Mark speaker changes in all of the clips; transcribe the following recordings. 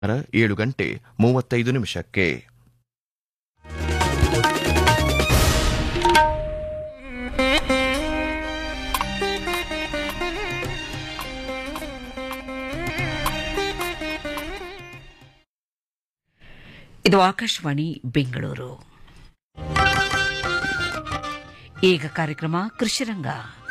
Speaker 1: ಏಳು ಗಂಟೆ ಮೂವತ್ತೈದು ನಿಮಿಷಕ್ಕೆ
Speaker 2: ಇದು ಆಕಾಶವಾಣಿ ಬೆಂಗಳೂರು ಈಗ ಕಾರ್ಯಕ್ರಮ ಕೃಷಿರಂಗ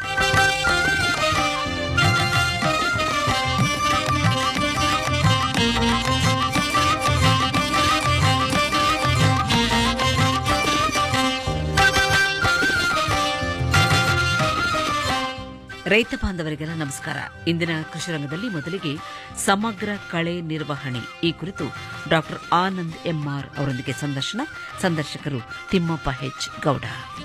Speaker 2: ರೈತ ಬಾಂಧವರಿಗೆಲ್ಲ ನಮಸ್ಕಾರ ಇಂದಿನ ಕೃಷಿರಂಗದಲ್ಲಿ ಮೊದಲಿಗೆ ಸಮಗ್ರ ಕಳೆ ನಿರ್ವಹಣೆ ಈ ಕುರಿತು ಡಾಕ್ಟರ್ ಆನಂದ್ ಎಂಆರ್ ಅವರೊಂದಿಗೆ ಸಂದರ್ಶನ ಸಂದರ್ಶಕರು ತಿಮ್ಮಪ್ಪ ಹೆಚ್ ಗೌಡ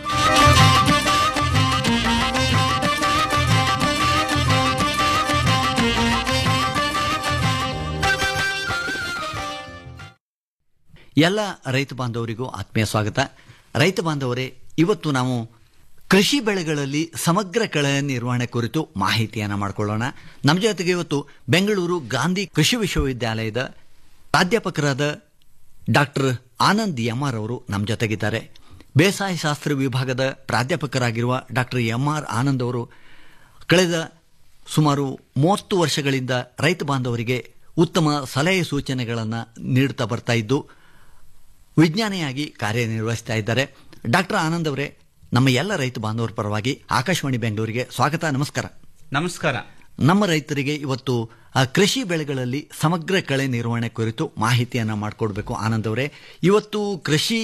Speaker 3: ಎಲ್ಲ ರೈತ ಬಾಂಧವರಿಗೂ ಆತ್ಮೀಯ ಸ್ವಾಗತ ರೈತ ಬಾಂಧವರೇ ಇವತ್ತು ನಾವು ಕೃಷಿ ಬೆಳೆಗಳಲ್ಲಿ ಸಮಗ್ರ ಕಳೆ ನಿರ್ವಹಣೆ ಕುರಿತು ಮಾಹಿತಿಯನ್ನು ಮಾಡಿಕೊಳ್ಳೋಣ ನಮ್ಮ ಜೊತೆಗೆ ಇವತ್ತು ಬೆಂಗಳೂರು ಗಾಂಧಿ ಕೃಷಿ ವಿಶ್ವವಿದ್ಯಾಲಯದ ಪ್ರಾಧ್ಯಾಪಕರಾದ ಡಾಕ್ಟರ್ ಆನಂದ್ ಎಮ್ಆರ್ ಅವರು ನಮ್ಮ ಜೊತೆಗಿದ್ದಾರೆ ಬೇಸಾಯ ಶಾಸ್ತ್ರ ವಿಭಾಗದ ಪ್ರಾಧ್ಯಾಪಕರಾಗಿರುವ ಡಾಕ್ಟರ್ ಎಂ ಆರ್ ಆನಂದ್ ಅವರು ಕಳೆದ ಸುಮಾರು ಮೂವತ್ತು ವರ್ಷಗಳಿಂದ ರೈತ ಬಾಂಧವರಿಗೆ ಉತ್ತಮ ಸಲಹೆ ಸೂಚನೆಗಳನ್ನು ನೀಡುತ್ತಾ ಬರ್ತಾ ಇದ್ದು ವಿಜ್ಞಾನಿಯಾಗಿ ಕಾರ್ಯನಿರ್ವಹಿಸ್ತಾ ಇದ್ದಾರೆ ಡಾಕ್ಟರ್ ಆನಂದ್ ಅವರೇ ನಮ್ಮ ಎಲ್ಲ ರೈತ ಬಾಂಧವರ ಪರವಾಗಿ ಆಕಾಶವಾಣಿ ಬೆಂಗಳೂರಿಗೆ ಸ್ವಾಗತ ನಮಸ್ಕಾರ
Speaker 4: ನಮಸ್ಕಾರ
Speaker 3: ನಮ್ಮ ರೈತರಿಗೆ ಇವತ್ತು ಆ, ಕೃಷಿ ಬೆಳೆಗಳಲ್ಲಿ ಸಮಗ್ರ ಕಳೆ ನಿರ್ವಹಣೆ ಕುರಿತು ಮಾಹಿತಿಯನ್ನು ಮಾಡಿಕೊಡ್ಬೇಕು ಆನಂದ್ ಅವರೇ ಇವತ್ತು ಕೃಷಿ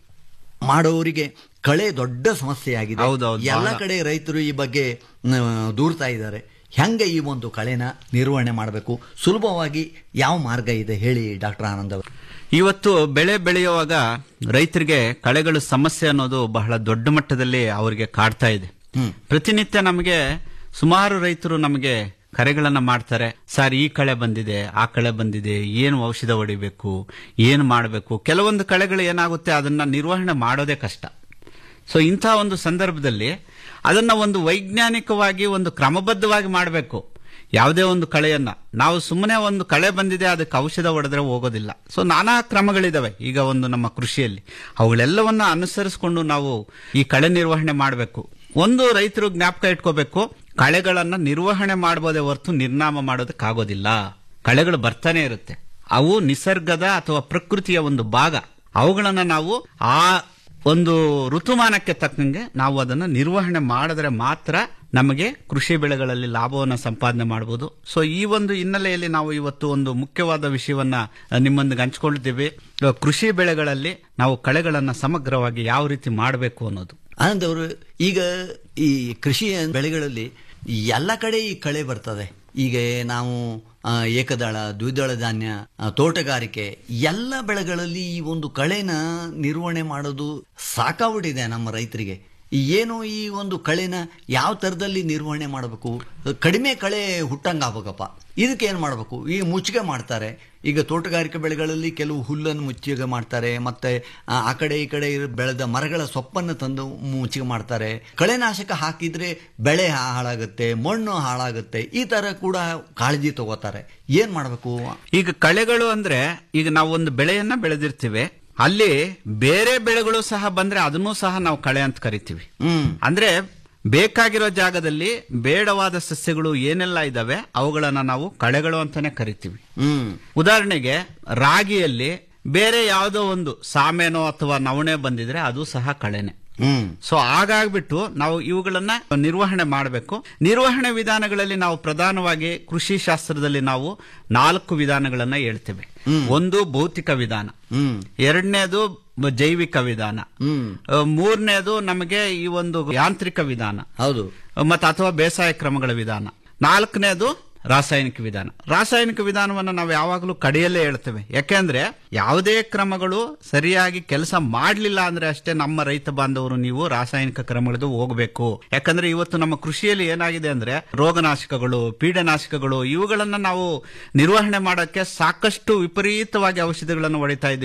Speaker 3: ಮಾಡೋರಿಗೆ ಕಳೆ ದೊಡ್ಡ ಸಮಸ್ಯೆಯಾಗಿದೆ
Speaker 4: ಹೌದೌದು,
Speaker 3: ಎಲ್ಲ
Speaker 4: ಬಹಳ.
Speaker 3: ಕಡೆ ರೈತರು ಈ ಬಗ್ಗೆ ಆ, ದೂರ್ತಾ ಇದ್ದಾರೆ ಹೆಂಗೆ ಈ ಒಂದು ಕಳೆನ ನಿರ್ವಹಣೆ ಮಾಡಬೇಕು ಸುಲಭವಾಗಿ ಯಾವ ಮಾರ್ಗ ಇದೆ ಹೇಳಿ ಡಾಕ್ಟರ್ ಆನಂದ್ ಅವರು
Speaker 4: ಇವತ್ತು ಬೆಳೆ ಬೆಳೆಯುವಾಗ ರೈತರಿಗೆ ಕಳೆಗಳ ಸಮಸ್ಯೆ ಅನ್ನೋದು ಬಹಳ ದೊಡ್ಡ ಮಟ್ಟದಲ್ಲಿ ಅವರಿಗೆ ಕಾಡ್ತಾ ಇದೆ
Speaker 3: ಹ್ಮ್.
Speaker 4: ಪ್ರತಿನಿತ್ಯ ನಮಗೆ ಸುಮಾರು ರೈತರು ನಮಗೆ ಕರೆಗಳನ್ನ ಮಾಡ್ತಾರೆ ಸರ್ ಈ ಕಳೆ ಬಂದಿದೆ ಆ ಕಳೆ ಬಂದಿದೆ ಏನು ಔಷಧ ಹೊಡಿಬೇಕು ಏನು ಮಾಡಬೇಕು ಕೆಲವೊಂದು ಕಳೆಗಳು ಏನಾಗುತ್ತೆ ಅದನ್ನ ನಿರ್ವಹಣೆ ಮಾಡೋದೇ ಕಷ್ಟ ಸೊ ಇಂಥ ಒಂದು ಸಂದರ್ಭದಲ್ಲಿ ಅದನ್ನ ಒಂದು ವೈಜ್ಞಾನಿಕವಾಗಿ ಒಂದು ಕ್ರಮಬದ್ಧವಾಗಿ ಮಾಡಬೇಕು ಯಾವುದೇ ಒಂದು ಕಳೆಯನ್ನ ನಾವು ಸುಮ್ಮನೆ ಒಂದು ಕಳೆ ಬಂದಿದೆ ಅದಕ್ಕೆ ಔಷಧ ಹೊಡೆದ್ರೆ ಹೋಗೋದಿಲ್ಲ ಸೊ ನಾನಾ ಕ್ರಮಗಳಿದಾವೆ ಈಗ ಒಂದು ನಮ್ಮ ಕೃಷಿಯಲ್ಲಿ ಅವುಗಳೆಲ್ಲವನ್ನ ಅನುಸರಿಸಿಕೊಂಡು ನಾವು ಈ ಕಳೆ ನಿರ್ವಹಣೆ ಮಾಡಬೇಕು ಒಂದು ರೈತರು ಜ್ಞಾಪಕ ಇಟ್ಕೋಬೇಕು ಕಳೆಗಳನ್ನ ನಿರ್ವಹಣೆ ಮಾಡಬಹುದೇ ಹೊರತು ನಿರ್ನಾಮ ಮಾಡೋದಕ್ಕಾಗೋದಿಲ್ಲ ಕಳೆಗಳು ಬರ್ತಾನೆ ಇರುತ್ತೆ ಅವು ನಿಸರ್ಗದ ಅಥವಾ ಪ್ರಕೃತಿಯ ಒಂದು ಭಾಗ ಅವುಗಳನ್ನ ನಾವು ಆ ಒಂದು ಋತುಮಾನಕ್ಕೆ ತಕ್ಕಂಗೆ ನಾವು ಅದನ್ನು ನಿರ್ವಹಣೆ ಮಾಡಿದ್ರೆ ಮಾತ್ರ ನಮಗೆ ಕೃಷಿ ಬೆಳೆಗಳಲ್ಲಿ ಲಾಭವನ್ನು ಸಂಪಾದನೆ ಮಾಡಬಹುದು ಸೊ ಈ ಒಂದು ಹಿನ್ನೆಲೆಯಲ್ಲಿ ನಾವು ಇವತ್ತು ಒಂದು ಮುಖ್ಯವಾದ ವಿಷಯವನ್ನ ಆ, ನಿಮ್ಮೊಂದಿಗೆ ಹಂಚ್ಕೊಳ್ತೀವಿ ಆ, ಕೃಷಿ ಬೆಳೆಗಳಲ್ಲಿ ನಾವು ಕಳೆಗಳನ್ನ ಸಮಗ್ರವಾಗಿ ಯಾವ ರೀತಿ ಮಾಡಬೇಕು ಅನ್ನೋದು
Speaker 3: ಆನಂದ್ ಅವರು ಈಗ ಈ ಕೃಷಿ ಬೆಳೆಗಳಲ್ಲಿ ಎಲ್ಲ ಕಡೆ ಈ ಕಳೆ ಬರ್ತದೆ ಈಗ ನಾವು ಆ, ಏಕದಳ ದ್ವಿದಳ ಧಾನ್ಯ ಆ, ತೋಟಗಾರಿಕೆ ಎಲ್ಲ ಬೆಳೆಗಳಲ್ಲಿ ಈ ಒಂದು ಕಳೆನ ನಿರ್ವಹಣೆ ಮಾಡೋದು ಸಾಕಾಗ್ಬಿಟ್ಟಿದೆ ನಮ್ಮ ರೈತರಿಗೆ ಏನು ಈ ಒಂದು ಕಳೆನ ಯಾವ ಥರದಲ್ಲಿ ನಿರ್ವಹಣೆ ಮಾಡಬೇಕು ಕಡಿಮೆ ಕಳೆ ಹುಟ್ಟಂಗೆ ಆಗ್ಬೇಕಪ್ಪ ಇದಕ್ಕೆ ಏನು ಮಾಡಬೇಕು ಈ ಮುಚ್ಚಿಗೆ ಮಾಡ್ತಾರೆ ಈಗ ತೋಟಗಾರಿಕೆ ಬೆಳೆಗಳಲ್ಲಿ ಕೆಲವು ಹುಲ್ಲನ್ನು ಮುಚ್ಚಿಗೆ ಮಾಡ್ತಾರೆ ಮತ್ತೆ ಆ ಆ ಕಡೆ ಈ ಕಡೆ ಇರೋ ಬೆಳೆದ ಮರಗಳ ಸೊಪ್ಪನ್ನು ತಂದು ಮುಚ್ಚಿಗೆ ಮಾಡ್ತಾರೆ ಕಳೆನಾಶಕ ಹಾಕಿದ್ರೆ ಬೆಳೆ ಹಾಳಾಗುತ್ತೆ ಮಣ್ಣು ಹಾಳಾಗುತ್ತೆ ಈ ತರ ಕೂಡ ಕಾಳಜಿ ತಗೋತಾರೆ ಏನ್ ಮಾಡಬೇಕು
Speaker 4: ಈಗ ಕಳೆಗಳು ಅಂದ್ರೆ ಈಗ ನಾವು ಒಂದು ಬೆಳೆಯನ್ನ ಬೆಳೆದಿರ್ತೀವಿ ಅಲ್ಲಿ ಬೇರೆ ಬೆಳೆಗಳು ಸಹ ಬಂದ್ರೆ ಅದನ್ನೂ ಸಹ ನಾವು ಕಳೆ ಅಂತ ಕರಿತೀವಿ
Speaker 3: ಹ್ಮ್
Speaker 4: ಅಂದ್ರೆ ಬೇಕಾಗಿರೋ ಜಾಗದಲ್ಲಿ ಬೇಡವಾದ ಸಸ್ಯಗಳು ಏನೆಲ್ಲ ಇದಾವೆ ಅವುಗಳನ್ನ ನಾವು ಕಳೆಗಳು ಅಂತಾನೆ ಕರಿತೀವಿ
Speaker 3: ಹ್ಮ್
Speaker 4: ಉದಾಹರಣೆಗೆ ರಾಗಿಯಲ್ಲಿ ಬೇರೆ ಯಾವುದೋ ಒಂದು ಸಾಮೇನೋ ಅಥವಾ ನವಣೆ ಬಂದಿದ್ರೆ ಅದು ಸಹ ಕಳೆನೆ
Speaker 3: ಹ್ಮ್
Speaker 4: ಸೊ ಹಾಗಾಗ್ಬಿಟ್ಟು ನಾವು ಇವುಗಳನ್ನ ನಿರ್ವಹಣೆ ಮಾಡಬೇಕು ನಿರ್ವಹಣೆ ವಿಧಾನಗಳಲ್ಲಿ ನಾವು ಪ್ರಧಾನವಾಗಿ ಕೃಷಿ ಶಾಸ್ತ್ರದಲ್ಲಿ ನಾವು ನಾಲ್ಕು ವಿಧಾನಗಳನ್ನ ಹೇಳ್ತೇವೆ ಒಂದು ಭೌತಿಕ ವಿಧಾನ
Speaker 3: ಹ್ಮ್
Speaker 4: ಎರಡನೇದು ಜೈವಿಕ ವಿಧಾನ
Speaker 3: ಹ್ಮ್
Speaker 4: ಅಹ್, ಮೂರನೇದು ನಮಗೆ ಈ ಒಂದು ಯಾಂತ್ರಿಕ ವಿಧಾನ
Speaker 3: ಹೌದು
Speaker 4: ಮತ್ತು ಅಥವಾ ಬೇಸಾಯ ಕ್ರಮಗಳ ವಿಧಾನ ನಾಲ್ಕನೇದು ರಾಸಾಯನಿಕ ವಿಧಾನ ರಾಸಾಯನಿಕ ವಿಧಾನವನ್ನು ನಾವು ಯಾವಾಗಲೂ ಕಡೆಯಲ್ಲೇ ಹೇಳ್ತೇವೆ ಯಾಕೆಂದ್ರೆ ಯಾವುದೇ ಕ್ರಮಗಳು ಸರಿಯಾಗಿ ಕೆಲಸ ಮಾಡಲಿಲ್ಲ ಅಂದ್ರೆ ಅಷ್ಟೇ ನಮ್ಮ ರೈತ ಬಾಂಧವರು ನೀವು ರಾಸಾಯನಿಕ ಕ್ರಮಗಳದ್ದು ಹೋಗಬೇಕು ಯಾಕಂದ್ರೆ ಇವತ್ತು ನಮ್ಮ ಕೃಷಿಯಲ್ಲಿ ಏನಾಗಿದೆ ಅಂದ್ರೆ ರೋಗನಾಶಕಗಳು ಪೀಡನಾಶಕಗಳು ಇವುಗಳನ್ನ ನಾವು ನಿರ್ವಹಣೆ ಮಾಡೋಕ್ಕೆ ಸಾಕಷ್ಟು ವಿಪರೀತವಾಗಿ ಔಷಧಿಗಳನ್ನು ಹೊಡಿತಾ ಇದ್ದೀವಿ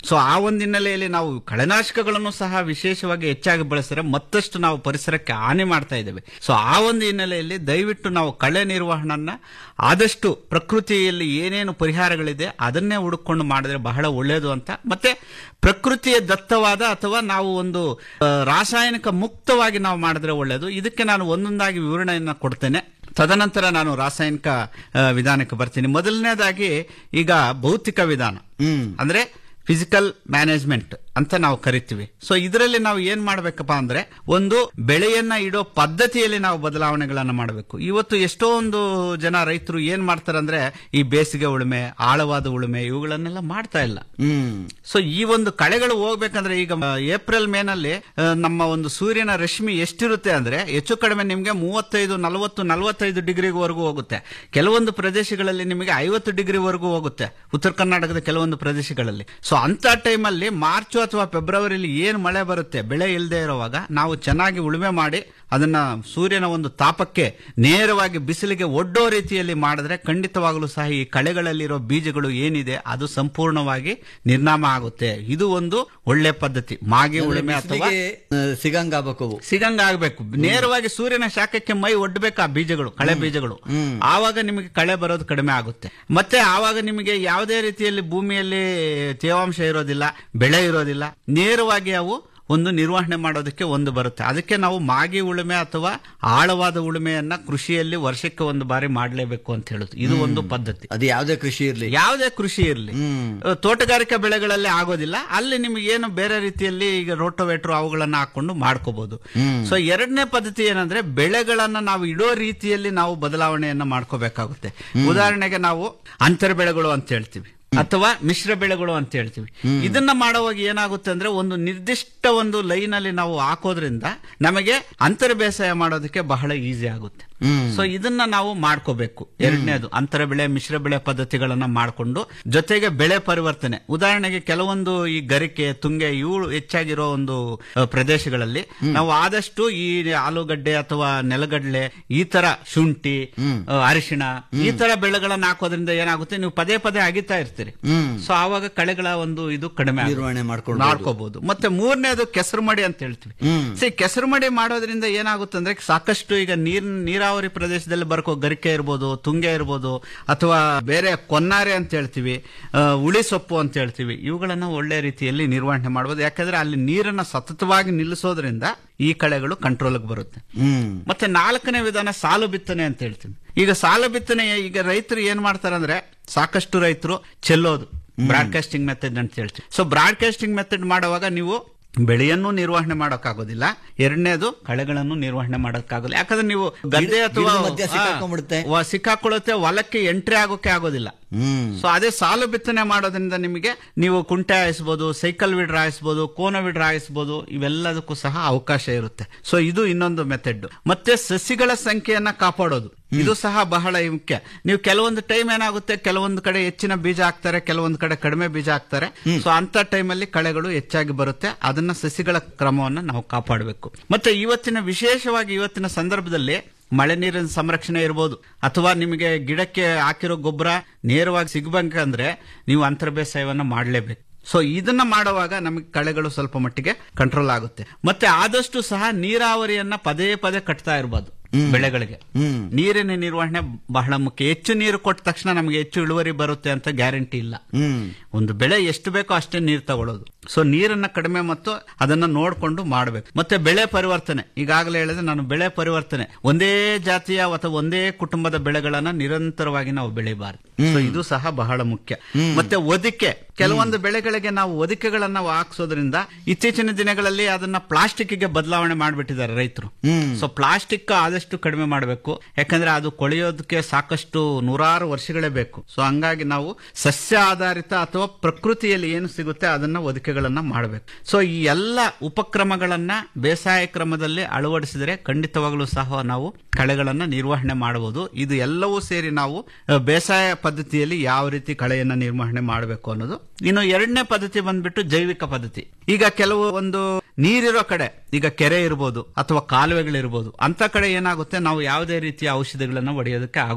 Speaker 4: ಸೊ ಆ ಒಂದು ಹಿನ್ನೆಲೆಯಲ್ಲಿ ನಾವು ಕಳೆನಾಶಕಗಳನ್ನು ಸಹ ವಿಶೇಷವಾಗಿ ಹೆಚ್ಚಾಗಿ ಬಳಸಿದ್ರೆ ಮತ್ತಷ್ಟು ನಾವು ಪರಿಸರಕ್ಕೆ ಹಾನಿ ಮಾಡ್ತಾ ಇದ್ದೇವೆ ಸೊ ಆ ಒಂದು ಹಿನ್ನೆಲೆಯಲ್ಲಿ ದಯವಿಟ್ಟು ನಾವು ಕಳೆ ನಿರ್ವಹಣನ್ನ ಆದಷ್ಟು ಪ್ರಕೃತಿಯಲ್ಲಿ ಏನೇನು ಪರಿಹಾರಗಳಿದೆ ಅದನ್ನೇ ಹುಡುಕೊಂಡು ಮಾಡಿದ್ರೆ ಬಹಳ ಒಳ್ಳೆಯದು ಅಂತ ಮತ್ತೆ ಪ್ರಕೃತಿಯ ದತ್ತವಾದ ಅಥವಾ ನಾವು ಒಂದು ಆ, ರಾಸಾಯನಿಕ ಮುಕ್ತವಾಗಿ ನಾವು ಮಾಡಿದ್ರೆ ಒಳ್ಳೆಯದು ಇದಕ್ಕೆ ನಾನು ಒಂದೊಂದಾಗಿ ವಿವರಣೆಯನ್ನ ಕೊಡ್ತೇನೆ ತದನಂತರ ನಾನು ರಾಸಾಯನಿಕ ಆ, ವಿಧಾನಕ್ಕೆ ಬರ್ತೀನಿ ಮೊದಲನೇದಾಗಿ ಈಗ ಭೌತಿಕ ವಿಧಾನ ಅಂದ್ರೆ ಫಿಸಿಕಲ್ ಮ್ಯಾನೇಜ್ಮೆಂಟ್ ಅಂತ ನಾವು ಕರಿತೀವಿ ಸೊ ಇದರಲ್ಲಿ ನಾವು ಏನ್ ಮಾಡ್ಬೇಕಪ್ಪ ಅಂದ್ರೆ ಒಂದು ಬೆಳೆಯನ್ನ ಇಡೋ ಪದ್ಧತಿಯಲ್ಲಿ ನಾವು ಬದಲಾವಣೆಗಳನ್ನ ಮಾಡಬೇಕು ಇವತ್ತು ಎಷ್ಟೊಂದು ಜನ ರೈತರು ಏನ್ ಮಾಡ್ತಾರೆ ಅಂದ್ರೆ ಈ ಬೇಸಿಗೆ ಉಳುಮೆ ಆಳವಾದ ಉಳುಮೆ ಇವುಗಳನ್ನೆಲ್ಲ ಮಾಡ್ತಾ ಇಲ್ಲ
Speaker 3: ಹ್ಮ್
Speaker 4: ಸೊ ಈ ಒಂದು ಕಳೆಗಳು ಹೋಗ್ಬೇಕಂದ್ರೆ ಈಗ ಮ- ಏಪ್ರಿಲ್ ಮೇನಲ್ಲಿ ಆ, ನಮ್ಮ ಒಂದು ಸೂರ್ಯನ ರಶ್ಮಿ ಎಷ್ಟಿರುತ್ತೆ ಅಂದ್ರೆ ಹೆಚ್ಚು ಕಡಿಮೆ ನಿಮಗೆ ಮೂವತ್ತೈದು ನಲವತ್ತು ನಲವತ್ತೈದು ಡಿಗ್ರಿವರೆಗೂ ಹೋಗುತ್ತೆ ಕೆಲವೊಂದು ಪ್ರದೇಶಗಳಲ್ಲಿ ನಿಮಗೆ ಐವತ್ತು ಡಿಗ್ರಿವರೆಗೂ ಹೋಗುತ್ತೆ ಉತ್ತರ ಕರ್ನಾಟಕದ ಕೆಲವೊಂದು ಪ್ರದೇಶಗಳಲ್ಲಿ ಸೊ ಅಂತ ಟೈಮಲ್ಲಿ ಮಾರ್ಚ್ ಅಥವಾ ಫೆಬ್ರವರಿಲಿ ಏನ್ ಮಳೆ ಬರುತ್ತೆ ಬೆಳೆ ಇಲ್ಲದೆ ಇರುವಾಗ ನಾವು ಚೆನ್ನಾಗಿ ಉಳುಮೆ ಮಾಡಿ ಅದನ್ನ ಸೂರ್ಯನ ಒಂದು ತಾಪಕ್ಕೆ ನೇರವಾಗಿ ಬಿಸಿಲಿಗೆ ಒಡ್ಡೋ ರೀತಿಯಲ್ಲಿ ಮಾಡಿದ್ರೆ ಖಂಡಿತವಾಗಲೂ ಸಹ ಈ ಕಳೆಗಳಲ್ಲಿರೋ ಬೀಜಗಳು ಏನಿದೆ ಅದು ಸಂಪೂರ್ಣವಾಗಿ ನಿರ್ನಾಮ ಆಗುತ್ತೆ ಇದು ಒಂದು ಒಳ್ಳೆ ಪದ್ಧತಿ ಮಾಗಿ ಉಳುಮೆ ಅಥವಾ
Speaker 3: ಸಿಗಂಗ ಆಗ್ಬೇಕು ಅವು
Speaker 4: ಸಿಗಂಗ ಆಗ್ಬೇಕು ನೇರವಾಗಿ ಸೂರ್ಯನ ಶಾಖಕ್ಕೆ ಮೈ ಒಡ್ಬೇಕು ಆ ಬೀಜಗಳು ಕಳೆ ಬೀಜಗಳು ಆವಾಗ ನಿಮಗೆ ಕಳೆ ಬರೋದು ಕಡಿಮೆ ಆಗುತ್ತೆ ಮತ್ತೆ ಆವಾಗ ನಿಮಗೆ ಯಾವುದೇ ರೀತಿಯಲ್ಲಿ ಭೂಮಿಯಲ್ಲಿ ತೇವಾಂಶ ಇರೋದಿಲ್ಲ ಬೆಳೆ ಇರೋದಿಲ್ಲ ನೇರವಾಗಿ ಅವು ಒಂದು ನಿರ್ವಹಣೆ ಮಾಡೋದಕ್ಕೆ ಒಂದು ಬರುತ್ತೆ ಅದಕ್ಕೆ ನಾವು ಮಾಗಿ ಉಳುಮೆ ಅಥವಾ ಆಳವಾದ ಉಳುಮೆಯನ್ನ ಕೃಷಿಯಲ್ಲಿ ವರ್ಷಕ್ಕೆ ಒಂದು ಬಾರಿ ಮಾಡಲೇಬೇಕು ಅಂತ ಹೇಳುದು ಇದು ಒಂದು ಪದ್ಧತಿ
Speaker 3: ಅದು ಯಾವುದೇ ಕೃಷಿ ಇರ್ಲಿ
Speaker 4: ಯಾವುದೇ ಕೃಷಿ ಇರಲಿ ತೋಟಗಾರಿಕಾ ಬೆಳೆಗಳಲ್ಲಿ ಆಗೋದಿಲ್ಲ ಅಲ್ಲಿ ನಿಮಗೆ ಏನು ಬೇರೆ ರೀತಿಯಲ್ಲಿ ಈಗ ರೋಟೋವೇಟ್ರು ಅವುಗಳನ್ನ ಹಾಕೊಂಡು ಮಾಡ್ಕೋಬಹುದು ಸೊ ಎರಡನೇ ಪದ್ಧತಿ ಏನಂದ್ರೆ ಬೆಳೆಗಳನ್ನ ನಾವು ಇಡೋ ರೀತಿಯಲ್ಲಿ ನಾವು ಬದಲಾವಣೆಯನ್ನ ಮಾಡ್ಕೋಬೇಕಾಗುತ್ತೆ ಉದಾಹರಣೆಗೆ ನಾವು ಅಂತರ ಬೆಳೆಗಳು ಅಂತ ಹೇಳ್ತೀವಿ ಅಥವಾ ಮಿಶ್ರ ಬೆಳೆಗಳು ಅಂತ ಹೇಳ್ತೀವಿ ಇದನ್ನ ಮಾಡುವಾಗ ಏನಾಗುತ್ತೆ ಅಂದ್ರೆ ಒಂದು ನಿರ್ದಿಷ್ಟ ಒಂದು ಲೈನ್ ಅಲ್ಲಿ ನಾವು ಹಾಕೋದ್ರಿಂದ ನಮಗೆ ಅಂತರ ಬೇಸಾಯ ಮಾಡೋದಕ್ಕೆ ಬಹಳ ಈಸಿ ಆಗುತ್ತೆ ಸೊ ಇದನ್ನ ನಾವು ಮಾಡ್ಕೋಬೇಕು ಎರಡನೇದು ಅಂತರ ಬೆಳೆ ಮಿಶ್ರ ಬೆಳೆ ಪದ್ಧತಿಗಳನ್ನ ಮಾಡಿಕೊಂಡು ಜೊತೆಗೆ ಬೆಳೆ ಪರಿವರ್ತನೆ ಉದಾಹರಣೆಗೆ ಕೆಲವೊಂದು ಈ ಗರಿಕೆ ತುಂಗೆ ಇವು ಹೆಚ್ಚಾಗಿರೋ ಒಂದು ಅ, ಪ್ರದೇಶಗಳಲ್ಲಿ ನಾವು ಆದಷ್ಟು ಈ ಆಲೂಗಡ್ಡೆ ಅಥವಾ ನೆಲಗಡಲೆ ಈ ತರ ಶುಂಠಿ ಅ, ಅರಿಶಿಣ ಈ ತರ ಬೆಳೆಗಳನ್ನ ಹಾಕೋದ್ರಿಂದ ಏನಾಗುತ್ತೆ ನೀವು ಪದೇ ಪದೇ ಅಗಿತಾ ಇರ್ತೀರಿ ಸೊ ಆವಾಗ ಕಳೆಗಳ ಒಂದು ಇದು ಕಡಿಮೆ ಆಗುತ್ತೆ.
Speaker 3: ನಿರ್ವಹಣೆ ಮಾಡ್ಕೊಳ್ಬೋದು.
Speaker 4: ಮಾಡ್ಕೋಬಹುದು ಮತ್ತೆ ಮೂರನೇದು ಕೆಸರು ಮಡಿ ಅಂತ ಹೇಳ್ತೀವಿ ಸಿ ಕೆಸರು ಮಡಿ ಮಾಡೋದ್ರಿಂದ ಏನಾಗುತ್ತೆ ಅಂದ್ರೆ ಸಾಕಷ್ಟು ಈಗ ನೀರ್ ನೀರಾವರಿ ಪ್ರದೇಶದಲ್ಲಿ ಬರ್ಕೋ ಗರಿಕೆ ಇರ್ಬೋದು ತುಂಗೆ ಇರ್ಬೋದು ಅಥವಾ ಬೇರೆ ಕೊನ್ನಾರೆ ಅಂತ ಹೇಳ್ತೀವಿ ಆ, ಉಳಿ ಸೊಪ್ಪು ಅಂತ ಹೇಳ್ತೀವಿ ಇವುಗಳನ್ನ ಒಳ್ಳೆ ರೀತಿಯಲ್ಲಿ ನಿರ್ವಹಣೆ ಮಾಡಬಹುದು ಯಾಕಂದ್ರೆ ಅಲ್ಲಿ ನೀರನ್ನ ಸತತವಾಗಿ ನಿಲ್ಲಿಸೋದ್ರಿಂದ ಈ ಕಳೆಗಳು ಕಂಟ್ರೋಲ್ಗೆ ಬರುತ್ತೆ
Speaker 3: ಹ್ಮ್
Speaker 4: ಮತ್ತೆ ನಾಲ್ಕನೇ ವಿಧಾನ ಸಾಲು ಬಿತ್ತನೆ ಅಂತ ಹೇಳ್ತೀವಿ ಈಗ ಸಾಲು ಬಿತ್ತನೆ ಈಗ ರೈತರು ಏನ್ ಮಾಡ್ತಾರೆ ಅಂದ್ರೆ ಸಾಕಷ್ಟು ರೈತರು ಚೆಲ್ಲೋದು ಬ್ರಾಡ್ಕಾಸ್ಟಿಂಗ್ ಮೆಥಡ್ ಅಂತ ಹೇಳ್ತೀವಿ ಸೊ ಬ್ರಾಡ್ಕಾಸ್ಟಿಂಗ್ ಮೆಥಡ್ ಮಾಡುವಾಗ ನೀವು ಬೆಳೆಯನ್ನು ನಿರ್ವಹಣೆ ಮಾಡೋಕ್ಕಾಗೋದಿಲ್ಲ ಎರಡನೇದು ಕಳೆಗಳನ್ನು ನಿರ್ವಹಣೆ ಮಾಡೋಕ್ಕಾಗೋದಿಲ್ಲ ಯಾಕಂದ್ರೆ ನೀವು ಗದ್ದೆ
Speaker 3: ಗಿಡ-
Speaker 4: ಅಥವಾ
Speaker 3: ಗಿಡದ ಮಧ್ಯ ಸಿಕ್ಕಾಕೊಂಡ್ಬಿಡುತ್ತೆ.
Speaker 4: ಆ, ವ- ಸಿಕ್ಕಾಕೊಳ್ಳುತ್ತೆ ಹೊಲಕ್ಕೆ ಎಂಟ್ರಿ ಆಗೋಕೆ ಆಗೋದಿಲ್ಲ
Speaker 3: ಹ್ಮ್
Speaker 4: ಸೊ ಅದೇ ಸಾಲು ಬಿತ್ತನೆ ಮಾಡೋದ್ರಿಂದ ನಿಮಗೆ ನೀವು ಕುಂಟೆ ಹಾಯಿಸ್ಬೋದು ಸೈಕಲ್ ವಿಡ್ರ ಹಾಯಿಸ್ಬೋದು ಕೋನ ವಿಡ್ರ ಹಾಯಿಸ್ಬೋದು ಇವೆಲ್ಲದಕ್ಕೂ ಸಹ ಅವಕಾಶ ಇರುತ್ತೆ ಸೊ ಇದು ಇನ್ನೊಂದು ಮೆಥಡ್ ಮತ್ತೆ ಸಸಿಗಳ ಸಂಖ್ಯೆಯನ್ನ ಕಾಪಾಡೋದು ಇದು ಸಹ ಬಹಳ ಮುಖ್ಯ ನೀವು ಕೆಲವೊಂದು ಟೈಮ್ ಏನಾಗುತ್ತೆ ಕೆಲವೊಂದು ಕಡೆ ಹೆಚ್ಚಿನ ಬೀಜ ಹಾಕ್ತಾರೆ ಕೆಲವೊಂದು ಕಡೆ ಕಡಿಮೆ ಬೀಜ ಹಾಕ್ತಾರೆ ಸೊ ಅಂತ ಟೈಮಲ್ಲಿ ಕಳೆಗಳು ಹೆಚ್ಚಾಗಿ ಬರುತ್ತೆ ಅದನ್ನ ಸಸಿಗಳ ಕ್ರಮವನ್ನ ನಾವು ಕಾಪಾಡಬೇಕು ಮತ್ತೆ ಇವತ್ತಿನ ವಿಶೇಷವಾಗಿ ಇವತ್ತಿನ ಸಂದರ್ಭದಲ್ಲಿ ಮಳೆ ನೀರಿನ ಸಂರಕ್ಷಣೆ ಇರ್ಬೋದು ಅಥವಾ ನಿಮಗೆ ಗಿಡಕ್ಕೆ ಹಾಕಿರೋ ಗೊಬ್ಬರ ನೇರವಾಗಿ ಸಿಗ್ಬೇಕಂದ್ರೆ ನೀವು ಅಂತರ ಬೇಸಾಯವನ್ನ ಮಾಡಲೇಬೇಕು ಸೊ ಇದನ್ನ ಮಾಡುವಾಗ ನಮಗೆ ಕಳೆಗಳು ಸ್ವಲ್ಪ ಮಟ್ಟಿಗೆ ಕಂಟ್ರೋಲ್ ಆಗುತ್ತೆ ಮತ್ತೆ ಆದಷ್ಟು ಸಹ ನೀರಾವರಿಯನ್ನ ಪದೇ ಪದೇ ಕಟ್ತಾ ಇರಬಹುದು ಬೆಳೆಗಳಿಗೆ ನೀರಿನ ನಿರ್ವಹಣೆ ಬಹಳ ಮುಖ್ಯ ಹೆಚ್ಚು ನೀರು ಕೊಟ್ಟ ತಕ್ಷಣ ನಮಗೆ ಹೆಚ್ಚು ಇಳುವರಿ ಬರುತ್ತೆ ಅಂತ ಗ್ಯಾರಂಟಿ ಇಲ್ಲ
Speaker 3: ಹ್ಮ್
Speaker 4: ಒಂದು ಬೆಳೆ ಎಷ್ಟು ಬೇಕೋ ಅಷ್ಟೇ ನೀರು ತಗೊಳ್ಳೋದು ಸೊ ನೀರನ್ನ ಕಡಿಮೆ ಮತ್ತು ಅದನ್ನ ನೋಡ್ಕೊಂಡು ಮಾಡಬೇಕು ಮತ್ತೆ ಬೆಳೆ ಪರಿವರ್ತನೆ ಈಗಾಗಲೇ ಹೇಳಿದ್ರೆ ನಾನು ಬೆಳೆ ಪರಿವರ್ತನೆ ಒಂದೇ ಜಾತಿಯ ಅಥವಾ ಒಂದೇ ಕುಟುಂಬದ ಬೆಳೆಗಳನ್ನ ನಿರಂತರವಾಗಿ ನಾವು ಬೆಳಿಬಾರದು ಸೊ ಇದು ಸಹ ಬಹಳ ಮುಖ್ಯ ಮತ್ತೆ ಒದಿಕೆ ಕೆಲವೊಂದು ಬೆಳೆಗಳಿಗೆ ನಾವು ಒದಿಕೆಗಳನ್ನ ಹಾಕ್ಸೋದ್ರಿಂದ ಇತ್ತೀಚಿನ ದಿನಗಳಲ್ಲಿ ಅದನ್ನ ಪ್ಲಾಸ್ಟಿಕ್ ಗೆ ಬದಲಾವಣೆ ಮಾಡಿಬಿಟ್ಟಿದ್ದಾರೆ ರೈತರು ಸೊ ಪ್ಲಾಸ್ಟಿಕ್ ಆದಷ್ಟು ಕಡಿಮೆ ಮಾಡಬೇಕು ಯಾಕಂದ್ರೆ ಅದು ಕೊಳೆಯೋದಕ್ಕೆ ಸಾಕಷ್ಟು ನೂರಾರು ವರ್ಷಗಳೇ ಬೇಕು ಸೊ ಹಂಗಾಗಿ ನಾವು ಸಸ್ಯ ಆಧಾರಿತ ಅಥವಾ ಪ್ರಕೃತಿಯಲ್ಲಿ ಏನು ಸಿಗುತ್ತೆ ಅದನ್ನ ಒದಿಕೆಗಳನ್ನ ಮಾಡಬೇಕು ಸೊ ಈ ಎಲ್ಲ ಉಪಕ್ರಮಗಳನ್ನ ಬೇಸಾಯ ಕ್ರಮದಲ್ಲಿ ಅಳವಡಿಸಿದರೆ ಖಂಡಿತವಾಗಲೂ ಸಹ ನಾವು ಕಳೆಗಳನ್ನ ನಿರ್ವಹಣೆ ಮಾಡಬಹುದು ಇದು ಎಲ್ಲವೂ ಸೇರಿ ನಾವು ಅ, ಬೇಸಾಯ ಪದ್ಧತಿಯಲ್ಲಿ ಯಾವ ರೀತಿ ಕಳೆಯನ್ನ ನಿರ್ವಹಣೆ ಮಾಡಬೇಕು ಅನ್ನೋದು ಇನ್ನು ಎರಡನೇ ಪದ್ಧತಿ ಬಂದ್ಬಿಟ್ಟು ಜೈವಿಕ ಪದ್ಧತಿ ಈಗ ಕೆಲವು ಒಂದು ನೀರಿರೋ ಕಡೆ ಈಗ ಕೆರೆ ಇರ್ಬೋದು ಅಥವಾ ಕಾಲುವೆಗಳಿರ್ಬೋದು ಅಂತ ಕಡೆ ಏನಾಗುತ್ತೆ ನಾವು ಯಾವುದೇ ರೀತಿಯ ಔಷಧಿಗಳನ್ನ ಹೊಡೆಯೋದಕ್ಕೆ ಆಗೋದಿಲ್ಲ